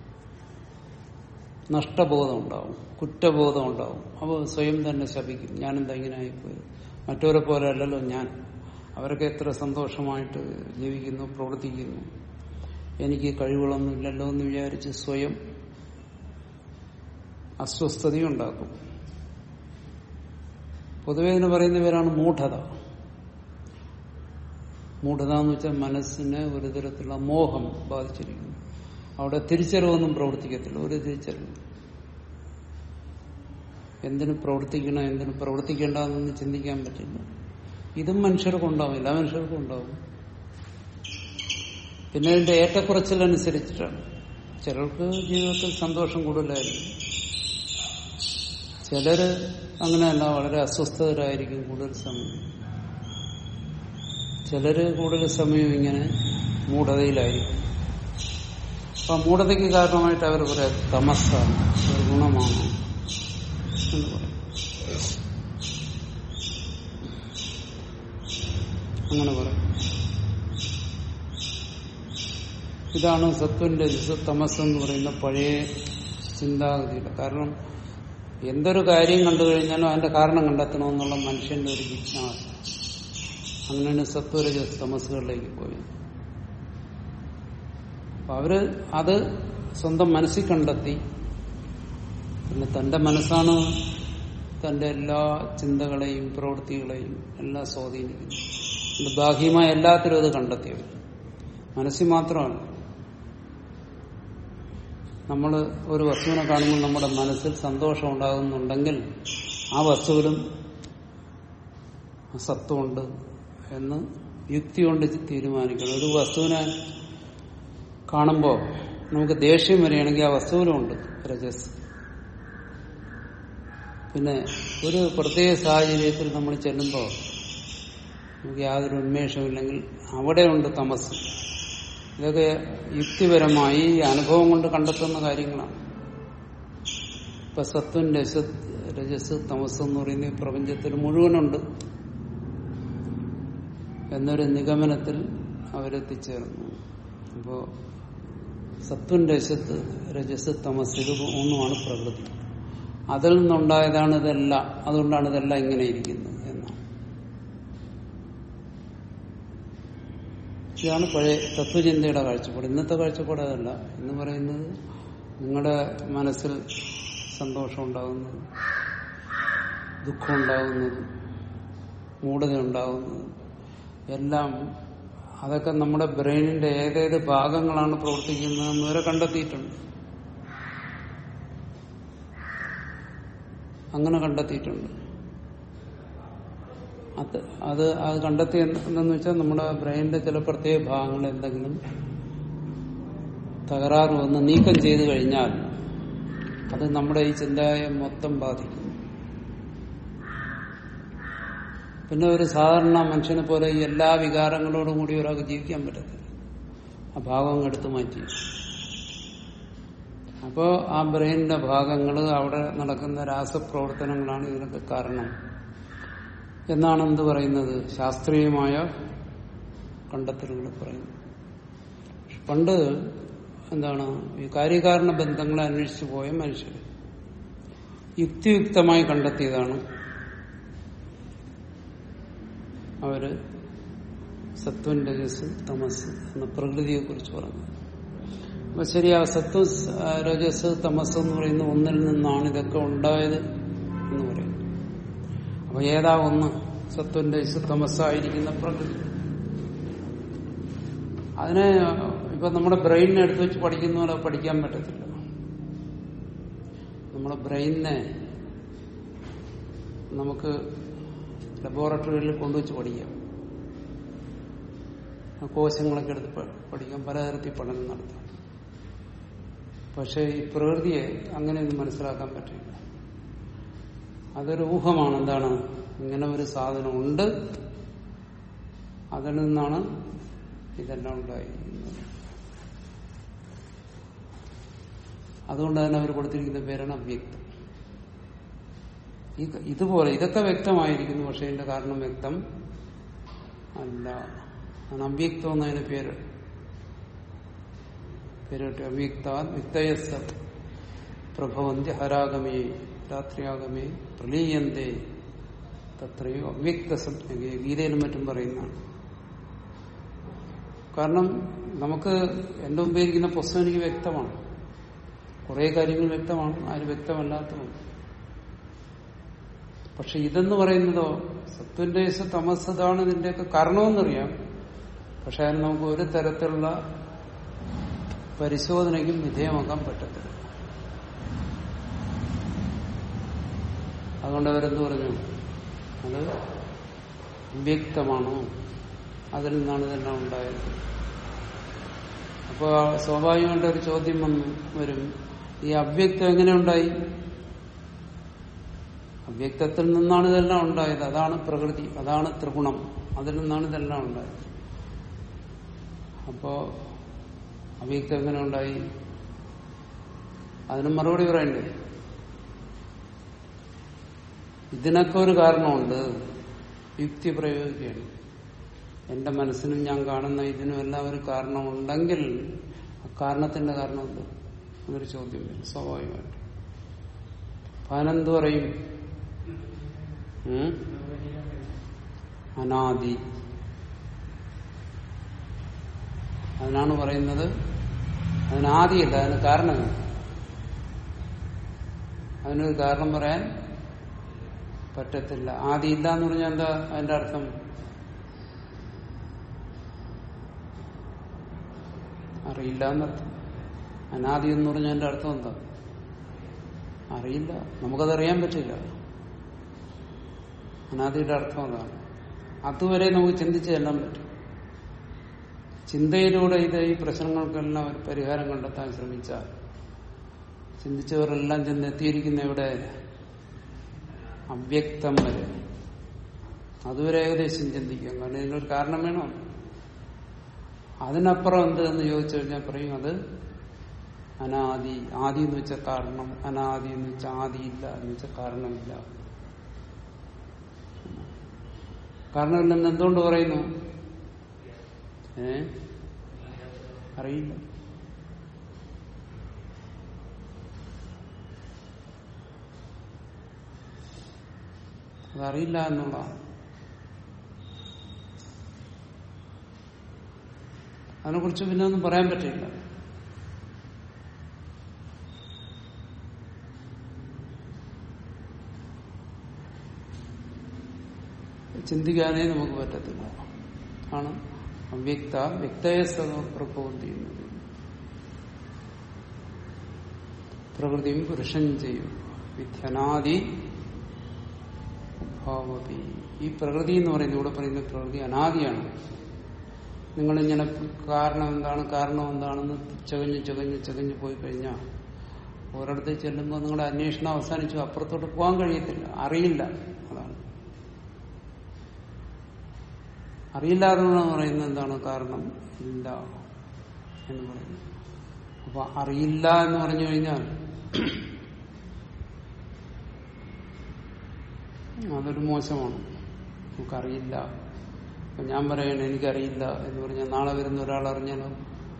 നഷ്ടബോധം ഉണ്ടാവും കുറ്റബോധം ഉണ്ടാവും അപ്പോൾ സ്വയം തന്നെ ശപിക്കും ഞാനെന്താ ഇങ്ങനെ ആയിപ്പോയി മറ്റവരെ പോലെ അല്ലല്ലോ ഞാൻ അവരൊക്കെ എത്ര സന്തോഷമായിട്ട് ജീവിക്കുന്നു പ്രവർത്തിക്കുന്നു എനിക്ക് കഴിവുകളൊന്നും ഇല്ലല്ലോ എന്ന് വിചാരിച്ച് സ്വയം അസ്വസ്ഥതയും ഉണ്ടാക്കും പൊതുവെ ഇതിന് പറയുന്ന പേരാണ് മൂഢത മൂഢത എന്ന് വെച്ചാൽ മനസ്സിനെ ഒരു തരത്തിലുള്ള മോഹം ബാധിച്ചിരിക്കുന്നു അവിടെ തിരിച്ചറിവൊന്നും പ്രവർത്തിക്കത്തില്ല ഒരു തിരിച്ചറിവ് എന്തിനു പ്രവർത്തിക്കണം എന്തിനു പ്രവർത്തിക്കേണ്ടെന്നൊന്നും ചിന്തിക്കാൻ പറ്റില്ല ഇതും മനുഷ്യർക്കും ഉണ്ടാവും എല്ലാ മനുഷ്യർക്കും ഉണ്ടാവും പിന്നെ ഇതിന്റെ ഏറ്റക്കുറച്ചിലനുസരിച്ചിട്ടാണ് ചിലർക്ക് ജീവിതത്തിൽ സന്തോഷം കൂടുതലായിരിക്കും ചിലര് അങ്ങനെയല്ല വളരെ അസ്വസ്ഥതരായിരിക്കും കൂടുതൽ സമയം ചിലര് കൂടുതൽ സമയം ഇങ്ങനെ മൂഢതയിലായിരിക്കും അപ്പൊ ആ മൂഢതയ്ക്ക് കാരണമായിട്ട് അവർ പറയാം തമസ്സാണ് ഒരു ഗുണമാണ് എന്ന് പറയും അങ്ങനെ പറയും ഇതാണ് സത്വന്റെ തമസ് എന്ന് പറയുന്ന പഴയ ചിന്താഗതിയുടെ കാരണം എന്തൊരു കാര്യം കണ്ടു കഴിഞ്ഞാലും അതിന്റെ കാരണം കണ്ടെത്തണമെന്നുള്ള മനുഷ്യന്റെ ഒരു ജിജ്ഞാസ അങ്ങനെയാണ് സത്വരജ തമസുകളിലേക്ക് പോയത് അപ്പൊ അവര് അത് സ്വന്തം മനസ്സിൽ കണ്ടെത്തി പിന്നെ തന്റെ മനസ്സാണ് തന്റെ എല്ലാ ചിന്തകളെയും പ്രവൃത്തികളെയും എല്ലാം സ്വാധീനിക്കുന്നത് ഇത് ബാഹ്യമായ എല്ലാത്തിലും അത് കണ്ടെത്തിയവർ മനസ്സിൽ മാത്രമാണ് നമ്മൾ ഒരു വസ്തുവിനെ കാണുമ്പോൾ നമ്മുടെ മനസ്സിൽ സന്തോഷം ഉണ്ടാകുന്നുണ്ടെങ്കിൽ ആ വസ്തുവിലും സത്വമുണ്ട് എന്ന് യുക്തി കൊണ്ട് തീരുമാനിക്കണം ഒരു വസ്തുവിനെ കാണുമ്പോൾ നമുക്ക് ദേഷ്യം വരികയാണെങ്കിൽ ആ വസ്തുവിലുമുണ്ട് രജസ് പിന്നെ ഒരു പ്രത്യേക സാഹചര്യത്തിൽ നമ്മൾ ചെല്ലുമ്പോൾ നമുക്ക് യാതൊരു ഉന്മേഷമില്ലെങ്കിൽ അവിടെയുണ്ട് തമസ് ഇതൊക്കെ യുക്തിപരമായി അനുഭവം കൊണ്ട് കണ്ടെത്തുന്ന കാര്യങ്ങളാണ് ഇപ്പൊ സത്വം രജ രജസ് തമസ് എന്ന് പറയുന്ന ഈ പ്രപഞ്ചത്തിൽ മുഴുവനുണ്ട് എന്നൊരു നിഗമനത്തിൽ അവരെത്തിച്ചേർന്നു അപ്പോ സത്വം രജത്ത് രജസ് തമസ് ഇത് ഒന്നുമാണ് പ്രകൃതി അതിൽ നിന്നുണ്ടായതാണ് ഇതെല്ലാം അതുകൊണ്ടാണ് ഇതെല്ലാം ഇങ്ങനെ ഇരിക്കുന്നത് എന്നാണ് ഇതാണ് പഴയ തത്വചിന്തയുടെ കാഴ്ചപ്പാട് ഇന്നത്തെ കാഴ്ചപ്പാട് അതല്ല എന്ന് പറയുന്നത് നിങ്ങളുടെ മനസ്സിൽ സന്തോഷം ഉണ്ടാകുന്നത് ദുഃഖം ഉണ്ടാകുന്നത് മൂഢത ഉണ്ടാകുന്നത് എല്ലാം അതൊക്കെ നമ്മുടെ ബ്രെയിനിന്റെ ഏതേത് ഭാഗങ്ങളാണ് പ്രവർത്തിക്കുന്നതെന്ന് വരെ കണ്ടെത്തിയിട്ടുണ്ട് അങ്ങനെ കണ്ടെത്തിയിട്ടുണ്ട് അത് അത് അത് കണ്ടെത്തി എന്തെന്ന് വെച്ചാൽ നമ്മുടെ ബ്രെയിനിന്റെ ചില പ്രത്യേക ഭാഗങ്ങൾ എന്തെങ്കിലും തകരാറ് വന്ന് നീക്കം ചെയ്തു കഴിഞ്ഞാൽ അത് നമ്മുടെ ഈ ചിന്തയെ മൊത്തം ബാധിക്കും പിന്നെ ഒരു സാധാരണ മനുഷ്യനെ പോലെ ഈ എല്ലാ വികാരങ്ങളോടും കൂടി ഒരാൾക്ക് ജീവിക്കാൻ പറ്റത്തില്ല ആ ഭാഗം എടുത്തു മാറ്റി അപ്പോ ആ ബ്രെയിനിന്റെ ഭാഗങ്ങൾ അവിടെ നടക്കുന്ന രാസപ്രവർത്തനങ്ങളാണ് ഇതിനൊക്കെ കാരണം എന്നാണ് എന്ത് പറയുന്നത് ശാസ്ത്രീയമായ കണ്ടെത്തലുകൾ പറയുന്നത് പണ്ട് എന്താണ് ഈ കാര്യകാരണ ബന്ധങ്ങളെ അന്വേഷിച്ചു പോയ മനുഷ്യർ യുക്തിയുക്തമായി കണ്ടെത്തിയതാണ് അവര് സത്വൻ രജസ് തമസ് എന്ന പ്രകൃതിയെ കുറിച്ച് പറഞ്ഞത് അപ്പൊ ശരിയാ സത്വ രജസ് തമസ് എന്ന് പറയുന്ന ഒന്നിൽ നിന്നാണ് ഇതൊക്കെ ഉണ്ടായത് എന്ന് പറയും അപ്പൊ ഏതാ ഒന്ന് സത്വൻ രജസ് തമസ്സായിരിക്കുന്ന പ്രകൃതി അതിനെ ഇപ്പൊ നമ്മുടെ ബ്രെയിനിനെ എടുത്തു വെച്ച് പഠിക്കുന്ന പോലെ പഠിക്കാൻ പറ്റത്തില്ല നമ്മുടെ ബ്രെയിനിനെ നമുക്ക് ലബോറട്ടറിയിൽ കൊണ്ടുവച്ച് പഠിക്കാം കോശങ്ങളൊക്കെ എടുത്ത് പഠിക്കാം പലതരത്തിൽ പഠനം നടത്താം പക്ഷെ ഈ പ്രകൃതിയെ അങ്ങനെയൊന്നും മനസ്സിലാക്കാൻ പറ്റില്ല അതൊരു ഊഹമാണ് എന്താണ് ഇങ്ങനെ ഒരു സാധനം ഉണ്ട് അതിൽ നിന്നാണ് ഇതെല്ലാം ഉണ്ടായിരിക്കുന്നത് അതുകൊണ്ട് തന്നെ അവർ കൊടുത്തിരിക്കുന്ന പേരാണ് അവ്യക്തം ഇതുപോലെ ഇതൊക്കെ വ്യക്തമായിരിക്കുന്നു പക്ഷെ ഇതിന്റെ കാരണം വ്യക്തം അല്ല ആണ് അവ്യക്തം എന്നതിന് പേര് പേരിട്ട് അവ്യക്ത വിക്തയസ പ്രഭവന്തി ഹരാഗമേ രാത്രിയാഗമേ പ്രലീയന്തേ തത്രയോ അവ്യക്ത സംജ്ഞകയെ ഗീതയിലും മറ്റും പറയുന്നതാണ് കാരണം നമുക്ക് എന്റെ മുമ്പ് ഇരിക്കുന്ന പുസ്തകം എനിക്ക് വ്യക്തമാണ് കുറെ കാര്യങ്ങൾ വ്യക്തമാണ് ആര് വ്യക്തമല്ലാത്തതുണ്ട് പക്ഷെ ഇതെന്ന് പറയുന്നതോ സത്വന്റെ തമസ്സതാണ് ഇതിന്റെയൊക്കെ കാരണമെന്നറിയാം പക്ഷെ അതിന് നമുക്ക് ഒരു തരത്തിലുള്ള പരിശോധനയ്ക്കും വിധേയമാക്കാൻ പറ്റത്തില്ല അതുകൊണ്ട് അവരെന്ത് പറഞ്ഞു അത് അവ്യക്തമാണോ അതിൽ നിന്നാണ് ഇതെല്ലാം ഉണ്ടായത് അപ്പോൾ സ്വാഭാവികമായിട്ട് ഒരു ചോദ്യം വന്നു വരും ഈ അവ്യക്തം എങ്ങനെ ഉണ്ടായി അവ്യക്തത്തിൽ നിന്നാണ് ഇതെല്ലാം ഉണ്ടായത് അതാണ് പ്രകൃതി അതാണ് ത്രിഗുണം അതിൽ നിന്നാണ് ഇതെല്ലാം ഉണ്ടായത് അപ്പോ അവ്യക്തം എങ്ങനെ ഉണ്ടായി അതിന് മറുപടി പറയണ്ടേ ഇതിനൊക്കെ ഒരു കാരണമുണ്ട് യുക്തി പ്രയോഗിക്കുകയാണ് എന്റെ മനസ്സിനും ഞാൻ കാണുന്ന ഇതിനും എല്ലാം ഒരു കാരണമുണ്ടെങ്കിൽ ആ കാരണത്തിന്റെ കാരണമെന്ത് എന്നൊരു ചോദ്യം വരും സ്വാഭാവികമായിട്ട് പാനെന്ത് പറയും ഉം? അനാദി അതിനാണ് പറയുന്നത് അതിനാദിയല്ല അതിന് കാരണമില്ല അതിനൊരു കാരണം പറയാൻ പറ്റത്തില്ല ആദി ഇല്ല എന്ന് പറഞ്ഞാൽ എന്താ അതിന്റെ അർത്ഥം അറിയില്ല എന്നർത്ഥം അനാദി എന്ന് പറഞ്ഞാൽ അതിന്റെ അർത്ഥം എന്താ അറിയില്ല നമുക്കതറിയാൻ പറ്റില്ല അനാദിയുടെ അർത്ഥം അതാണ് അതുവരെ നമുക്ക് ചിന്തിച്ചു ചെല്ലാൻ പറ്റും ചിന്തയിലൂടെ ഇത് ഈ പ്രശ്നങ്ങൾക്കെല്ലാം ഒരു പരിഹാരം കണ്ടെത്താൻ ശ്രമിച്ചാൽ ചിന്തിച്ചവരെല്ലാം ചെന്നെത്തിയിരിക്കുന്ന ഇവിടെ അവ്യക്തം വരെ അതുവരെ ഏകദേശം ചിന്തിക്കാം കാരണം ഇതിനൊരു കാരണം വേണം അതിനപ്പുറം എന്ത് എന്ന് ചോദിച്ചു കഴിഞ്ഞാൽ പറയും അത് അനാദി ആദി എന്ന് വെച്ച കാരണം അനാദി എന്ന് വെച്ചാൽ ആദിയില്ല എന്ന് വെച്ചാൽ കാരണമില്ല കാരണമില്ലെന്ന് എന്തുകൊണ്ട് പറയുന്നു ഏ അറിയില്ല അതറിയില്ല എന്നുള്ളതാണ് അതിനെക്കുറിച്ച് പിന്നെ ഒന്നും പറയാൻ പറ്റില്ല ചിന്തിക്കാനേ നമുക്ക് പറ്റത്തില്ല ആണ് അവ്യക്ത വ്യക്തയെ പ്രകൃതി പ്രകൃതിയും പുരുഷൻ ചെയ്യും വിധ്യനാദി ഭാവതി ഈ പ്രകൃതി എന്ന് പറയുന്നത് ഇവിടെ പറയുന്ന പ്രകൃതി അനാദിയാണ് നിങ്ങളിങ്ങനെ കാരണം എന്താണ് കാരണം എന്താണെന്ന് ചകഞ്ഞ് ചകഞ്ഞ് ചകഞ്ഞ് പോയി കഴിഞ്ഞാൽ ഒരിടത്ത് ചെല്ലുമ്പോൾ നിങ്ങളുടെ അന്വേഷണം അവസാനിച്ചു അപ്പുറത്തോട്ട് പോകാൻ കഴിയത്തില്ല അറിയില്ല അതാണ് അറിയില്ലാതെ പറയുന്നത് എന്താണ് കാരണം ഇല്ല എന്ന് പറയുന്നു അപ്പൊ അറിയില്ല എന്ന് പറഞ്ഞു കഴിഞ്ഞാൽ അതൊരു മോശമാണ് നമുക്കറിയില്ല അപ്പൊ ഞാൻ പറയണ എനിക്കറിയില്ല എന്ന് പറഞ്ഞാൽ നാളെ വരുന്ന ഒരാൾ അറിഞ്ഞാലോ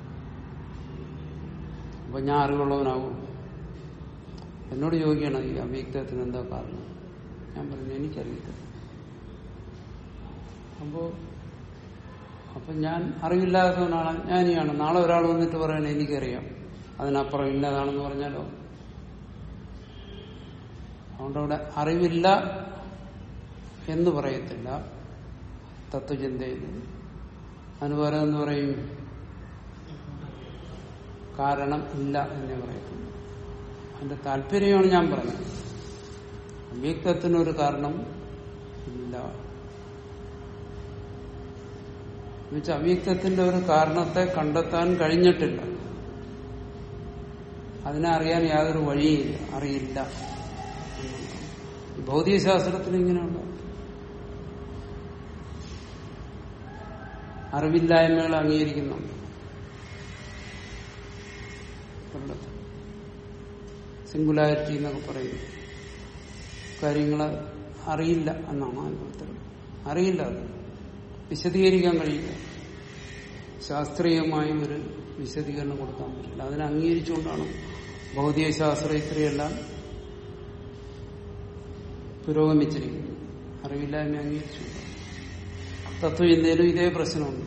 അപ്പൊ ഞാൻ അറിവുള്ളവനാകും എന്നോട് ചോദിക്കണം ഈ അവ്യക്തത്തിന് എന്താ കാരണം ഞാൻ പറഞ്ഞു എനിക്കറിയില്ല അപ്പോ അപ്പൊ ഞാൻ അറിവില്ലാത്തവനാണ് ജ്ഞാനിയാണ് നാളെ ഒരാൾ വന്നിട്ട് പറയണേ എനിക്കറിയാം അതിനപ്പുറം ഇന്നതാണെന്ന് പറഞ്ഞാലോ അതുകൊണ്ട് അവിടെ അറിവില്ല എന്ന് പറയത്തില്ല തത്വചിന്തയിൽ അനുപരം എന്ന് പറയും കാരണം ഇല്ല എന്നേ പറയത്തുള്ളൂ അതിന്റെ താല്പര്യമാണ് ഞാൻ പറഞ്ഞത് അവ്യക്തത്തിനൊരു കാരണം ഇല്ല എന്നുവെച്ചാൽ അവ്യക്തത്തിന്റെ ഒരു കാരണത്തെ കണ്ടെത്താൻ കഴിഞ്ഞിട്ടില്ല അതിനെ അറിയാൻ യാതൊരു വഴിയില്ല അറിയില്ല ഭൗതികശാസ്ത്രത്തിൽ ഇങ്ങനെയുണ്ട് അറിവില്ലായ്മകൾ അംഗീകരിക്കുന്നുണ്ട് സിംഗുലാരിറ്റി എന്നൊക്കെ പറയുന്നു കാര്യങ്ങൾ അറിയില്ല എന്നാണ് അനുഭവത്തിൽ അറിയില്ല അത് വിശദീകരിക്കാൻ കഴിയില്ല ശാസ്ത്രീയമായും ഒരു വിശദീകരണം കൊടുക്കാൻ പറ്റില്ല അതിനെ അംഗീകരിച്ചുകൊണ്ടാണ് ഭൗതിക ശാസ്ത്ര ഇത്രയെല്ലാം പുരോഗമിച്ചിരിക്കുന്നത് അറിവില്ലായ്മ അംഗീകരിച്ചു തത്വചിന്തയിലും ഇതേ പ്രശ്നമുണ്ട്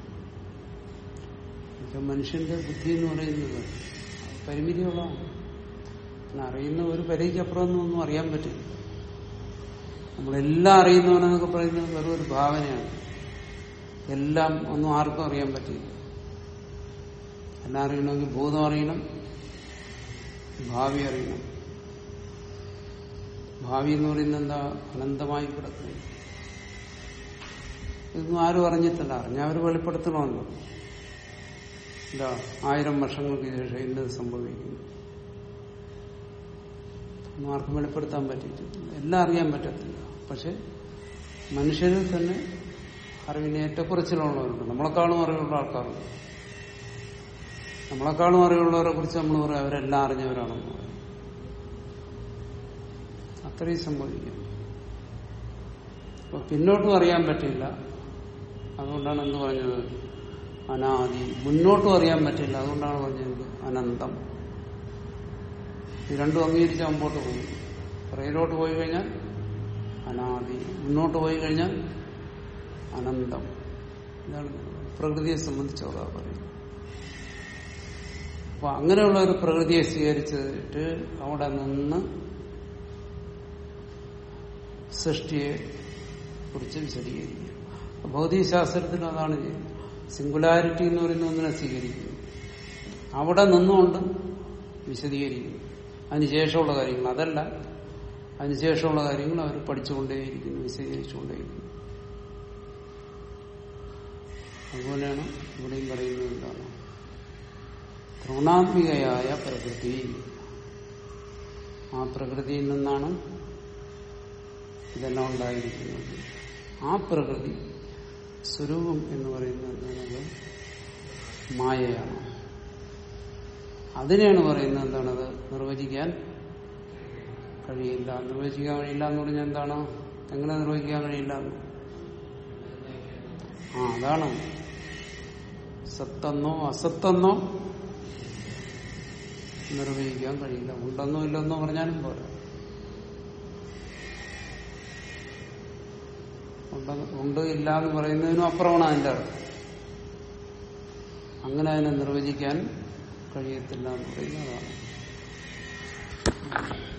ഇപ്പൊ മനുഷ്യന്റെ ബുദ്ധി എന്ന് പറയുന്നത് പരിമിതിയുള്ളതാണ് പിന്നെ അറിയുന്ന ഒരു പരിധിക്കപ്പുറം ഒന്നും അറിയാൻ പറ്റില്ല നമ്മളെല്ലാം അറിയുന്നവനെന്നൊക്കെ പറയുന്നത് വെറും ഒരു ഭാവനയാണ് എല്ലാം ഒന്നും ആർക്കും അറിയാൻ പറ്റില്ല എല്ലാം അറിയണമെങ്കിൽ ഭൂതം അറിയണം ഭാവി അറിയണം ഭാവി എന്ന് പറയുന്നത് എന്താ അനന്തമായി കിടക്കുന്നു ഇതൊന്നും ആരും അറിഞ്ഞിട്ടില്ല അറിഞ്ഞവർ വെളിപ്പെടുത്തണമല്ലോ ഇല്ല ആയിരം വർഷങ്ങൾക്ക് ശേഷം ഇന്നത് സംഭവിക്കുന്നു ഒന്നും ആർക്കും വെളിപ്പെടുത്താൻ പറ്റിയിട്ടില്ല എല്ലാം അറിയാൻ പറ്റത്തില്ല പക്ഷെ മനുഷ്യരിൽ തന്നെ അറിവിന് ഏറ്റക്കുറച്ചിലുള്ളവരുണ്ട് നമ്മളെക്കാളും അറിവുള്ള ആൾക്കാരുണ്ട് നമ്മളെക്കാളും അറിവുള്ളവരെ കുറിച്ച് നമ്മൾ പറയും അവരെല്ലാം അറിഞ്ഞവരാണെന്ന് പറയും അത്രയും സംഭവിക്കും അപ്പൊ പിന്നോട്ടും അറിയാൻ പറ്റില്ല അതുകൊണ്ടാണ് എന്ത് പറഞ്ഞത് അനാദി മുന്നോട്ടും അറിയാൻ പറ്റില്ല അതുകൊണ്ടാണ് പറഞ്ഞത് അനന്തം ഇത് രണ്ടും അംഗീകരിച്ച് മുമ്പോട്ട് പോകും പുറയിലോട്ട് പോയി കഴിഞ്ഞാൽ അനാദി മുന്നോട്ട് പോയി കഴിഞ്ഞാൽ അനന്തം ഇതാണ് പ്രകൃതിയെ സംബന്ധിച്ചതാ പറയുന്നത് അപ്പൊ അങ്ങനെയുള്ള ഒരു പ്രകൃതിയെ സ്വീകരിച്ചിട്ട് അവിടെ നിന്ന് സൃഷ്ടിയെ കുറിച്ച് വിശദീകരിക്കുക ഭൗതികശാസ്ത്രത്തിൽ അതാണ് ചെയ്യുന്നത് സിംഗുലാരിറ്റി എന്ന് പറയുന്ന ഒന്നിനെ സ്വീകരിക്കുന്നു അവിടെ നിന്നുകൊണ്ട് വിശദീകരിക്കുന്നു അതിനുശേഷമുള്ള കാര്യങ്ങൾ അതല്ല അതിനുശേഷമുള്ള കാര്യങ്ങൾ അവർ പഠിച്ചുകൊണ്ടേയിരിക്കുന്നു വിശദീകരിച്ചുകൊണ്ടേയിരിക്കുന്നു അതുപോലെയാണ് ഇവിടെയും പറയുന്നത് എന്താണ് ത്രിഗുണാത്മികയായ പ്രകൃതി ആ പ്രകൃതിയിൽ നിന്നാണ് ഇതെല്ലാം ഉണ്ടായിരിക്കുന്നത് ആ പ്രകൃതി സ്വരൂപം എന്ന് പറയുന്നത് എന്താണ് മായയാണ് അതിനെയാണ് പറയുന്നത് എന്താണത് നിർവചിക്കാൻ കഴിയില്ല നിർവചിക്കാൻ കഴിയില്ല എന്ന് പറഞ്ഞാൽ എന്താണ് എങ്ങനെ നിർവചിക്കാൻ കഴിയില്ല എന്ന് ആ അതാണ് സത്തെന്നോ അസത്തെന്നോ നിർവഹിക്കാൻ കഴിയില്ല ഉണ്ടെന്നോ ഇല്ലെന്നോ പറഞ്ഞാലും പോരാ ഉണ്ട് ഉണ്ട് ഇല്ല എന്ന് പറയുന്നതിനും അപ്പുറമാണ് അതിന്റെ അർത്ഥം അങ്ങനെ അതിനെ നിർവചിക്കാൻ കഴിയത്തില്ല എന്ന് പറയുന്നതാണ്